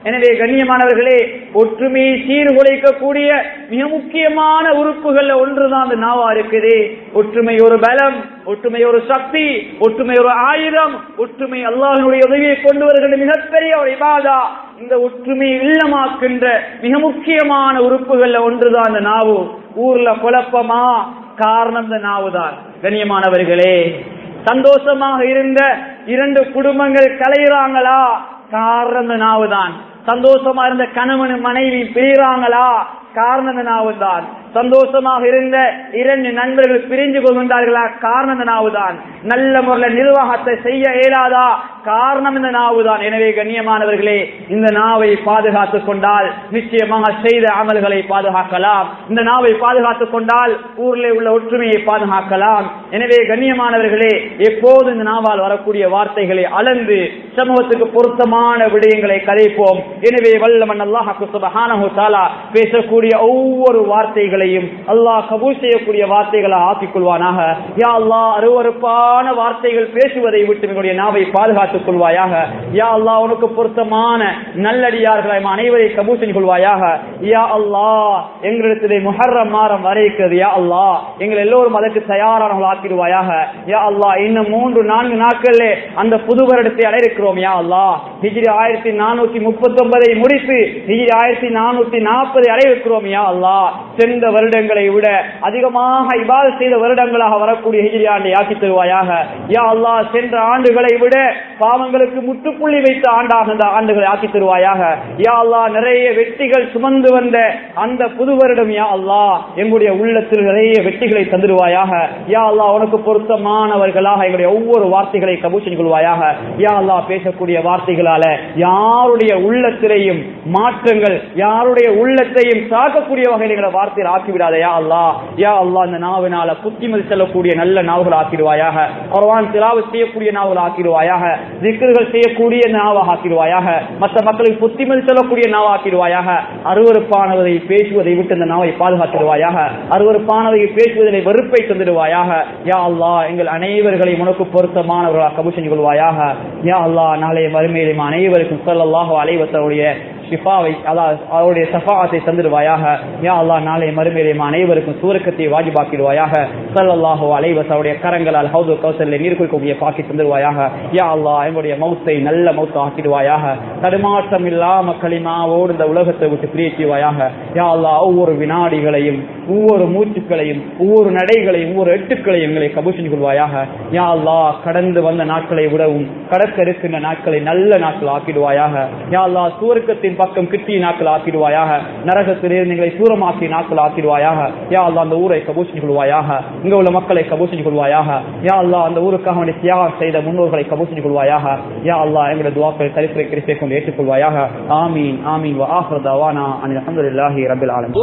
எனவே கண்ணியமானவர்களே ஒற்றுமையை சீர்குலைக்கக்கூடிய மிக முக்கியமான உறுப்புகள்ல ஒன்றுதான் அந்த நாவா இருக்குது ஒற்றுமை ஒரு பலம் ஒற்றுமை ஒரு சக்தி ஒற்றுமை ஒரு ஆயுதம் ஒற்றுமை அல்லாஹனுடைய உதவியை கொண்டு வருகின்ற மிகப்பெரிய ஒரு இபாதா இந்த ஒற்றுமையை இல்லமாக்கின்ற மிக முக்கியமான உறுப்புகள்ல ஒன்றுதான் அந்த நாவு ஊர்ல குழப்பமா காரணம் இந்த நாவுதான் கண்ணியமானவர்களே சந்தோஷமாக இருந்த இரண்டு குடும்பங்கள் கலையிறாங்களா காரணம் இந்த நாவுதான் சந்தோஷமா இருந்த கணவன் மனைவி பிரிகிறாங்களா காரணம் நாவுதான் சந்தோஷமாக இருந்த இரண்டு நண்பர்கள் பிரிஞ்சு கொள்கின்றார்களா காரணம் இந்த நாவுதான் நல்ல முறையில் நிர்வாகத்தை செய்ய இயலாதா காரணம் இந்த நாவுதான் எனவே கண்ணியமானவர்களே இந்த நாவை பாதுகாத்துக் கொண்டால் நிச்சயமாக செய்த அமல்களை பாதுகாக்கலாம் இந்த நாவை பாதுகாத்துக் கொண்டால் ஊரில் உள்ள ஒற்றுமையை பாதுகாக்கலாம் எனவே கண்ணியமானவர்களே எப்போது இந்த நாவால் வரக்கூடிய வார்த்தைகளை அளந்து சமூகத்துக்கு பொருத்தமான விடயங்களை கதைப்போம் எனவே வல்லமன் அல்லாஹு சுபஹானஹு தஆலா பேசக்கூடிய ஒவ்வொரு வார்த்தைகளையும் அல்லாஹ் கபூல் செய்யக்கூடிய வார்த்தைகளை ஆக்கிக் கொள்வானாக யா அல்லாஹ் அருவருப்பான வார்த்தைகள் பேசுவதை விட்டு எங்களுடைய நாவை பாதுகாத்துக் கொள்வாயாக யா அல்லாஹ் உனக்கு பொருத்தமான நல்லடியார்களை அனைவரை கபூல் செய்து கொள்வாயாக யா அல்லாஹ் எங்களிடத்திலே முஹர்ரம் மாதம் வர இருக்கிறது யா அல்லாஹ் எங்கள் எல்லோரும் அதற்கு தயாரானவர்கள் ஆக்கிடுவாயாக யா அல்லாஹ் இன்னும் மூன்று நான்கு நாட்களிலே அந்த புது வருடத்தை அடையிருக்கிறோம் யா அல்லாஹ் ஹிஜ்ரி ஆயிரத்தி நானூத்தி முப்பத்தி ஒன்பதை முடித்து ஹிஜ்ரி ஆயிரத்தி நானூத்தி நாற்பதை அடைவிக்கிறோம் யா அல்லாஹ் சென்ற வருடங்களை விட அதிகமாக இபாத செய்த வருடங்களாக வரக்கூடிய ஹிஜ்ரி ஆண்டை ஆக்கி தருவாயாக யா அல்லாஹ் சென்ற ஆண்டுகளை விட பாவங்களுக்கு முற்றுப்புள்ளி வைத்த ஆண்டாக இந்த ஆண்டுகளை ஆக்கி தருவாயாக யா அல்லாஹ் நிறைய வெற்றிகள் சுமந்து வந்த அந்த புது வருடம் யா அல்லாஹ் எங்களுடைய உள்ளத்தில் நிறைய வெற்றிகளை தந்துடுவாயாக யா அல்லாஹ் உனக்கு பொருத்தமானவர்களாக எங்களுடைய ஒவ்வொரு வார்த்தைகளை கபூஷன் கொள்வாயாக யா அல்லாஹ் பேசக்கூடிய வார்த்தைகளால யாருடைய உள்ளத்திலையும் மாற்றங்கள் யாருடைய உள்ளத்தையும் தாக்கக்கூடிய வகையில் எங்களை வார்த்தையில் ஆக்கிவிடாத யா அல்லாஹ் யா அல்லாஹ் இந்த நாவினால புத்திமதி செல்லக்கூடிய நல்ல நாவுகள் ஆக்கிடுவாயாக குர்ஆன் திலாவத் செய்யக்கூடிய நாவுகள் ஆக்கிடுவாயாக திக்ருகள் செய்யக்கூடிய நாவாக ஆக்கிடுவாயாக மற்ற மக்களுக்கு புத்திமதி செல்லக்கூடிய நாவா ஆக்கிடுவாயாக அருவருப்பானவதை பேசுவதை விட்டு இந்த நாவை பாதுகாத்திடுவாயாக அருவருப்பானதை பேசுவதில் வெறுப்பை தந்துடுவாயாக யா அல்லாஹ் எங்கள் அனைவர்களையும் உனக்கு பொருத்தமானவர்களாக கபு செஞ்சு கொள்வாயாக யா அல்லாஹ் நாளைய மறுமையிலும் அனைவருக்கும் சொல்லல்லாஹோ அலைவத்தருடைய ஷிஃபாவை அதாவது அவருடைய சஃபாத்தை தந்துடுவாயாக யா அல்லாஹ் நாளை மறுமையிலும் அனைவருக்கும் சூரக்கத்தை வாஜிபாக்கிடுவாயாக சல்லல்லாஹோ அலைவஸ் அவருடைய கரங்களால் ஹவுது கௌசல்ல நீர் குடிக்கக்கூடிய பாக்கி தந்துடுவாயாக யா அல்லாஹ் எங்களுடைய மௌத்தை நல்ல மௌத்தை ஆக்கிடுவாயாக தடுமாற்றம் இல்லாம களிமாவோடு இந்த உலகத்தை விட்டு பிரியச்சுவாயாக யா அல்லாஹ் ஒவ்வொரு வினாடிகளையும் ஒவ்வொரு மூச்சுக்களையும் ஒவ்வொரு நடைகளையும் ஒவ்வொரு எட்டுக்களையும் எங்களை கபூஷன் கொள்வாயாக யா அல்லாஹ் கடந்து வந்த நாட்களை விடவும் கடக்க இருக்கின்ற நாட்களை நல்ல நாட்கள் ஆக்கிடுவாயாக யா அல்லாஹ் சூரக்கத்தின் பக்கம் கிட்டிய நாட்கள் ஆக்கிடுவாயாக நரகத்திலிருந்து எங்களை தூரமாக்கிய நாட்கள் ஆக்கிடுவாயாக யா அல்லாஹ் அந்த ஊரை கபூஷன் கொள்வாயாக இங்க உள்ள மக்களை கபூஷன் கொள்வாயாக யா அல்லாஹ் அந்த ஊருக்காக வேண்டிய தியாகம் செய்த முன்னோர்களை கபூஷன் கொள்வாயாக யா அல்லாஹ் எங்களுடைய துவாக்களை தரித்திரை கிருப்பை கொண்டு ஏற்றுக்கொள்வாயாக ஆமீன் ஆமீன் வ ஆஃபிரு தவானா அனில் அல்ஹம்துலில்லாஹி ரப்பில் ஆலமீன்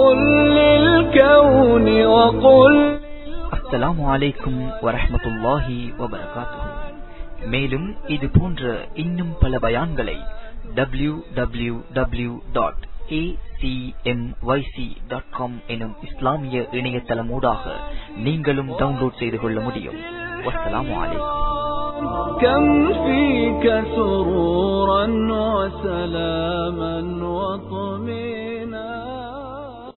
قل للكون وقل அஸ்ஸலாமு அலைக்கும் வரஹ்மத்துல்லாஹி வபரகாத்துஹு மேலும் இது போன்ற இன்னும் பல பயான்களை W W W dot dot com எனும் இஸ்லாமிய இணையதளமூடாக நீங்களும் டவுன்லோட் செய்து கொள்ள முடியும் வஸ்ஸலாமு அலைக்கும் كم فيك سرورا وسلاما وطمئنا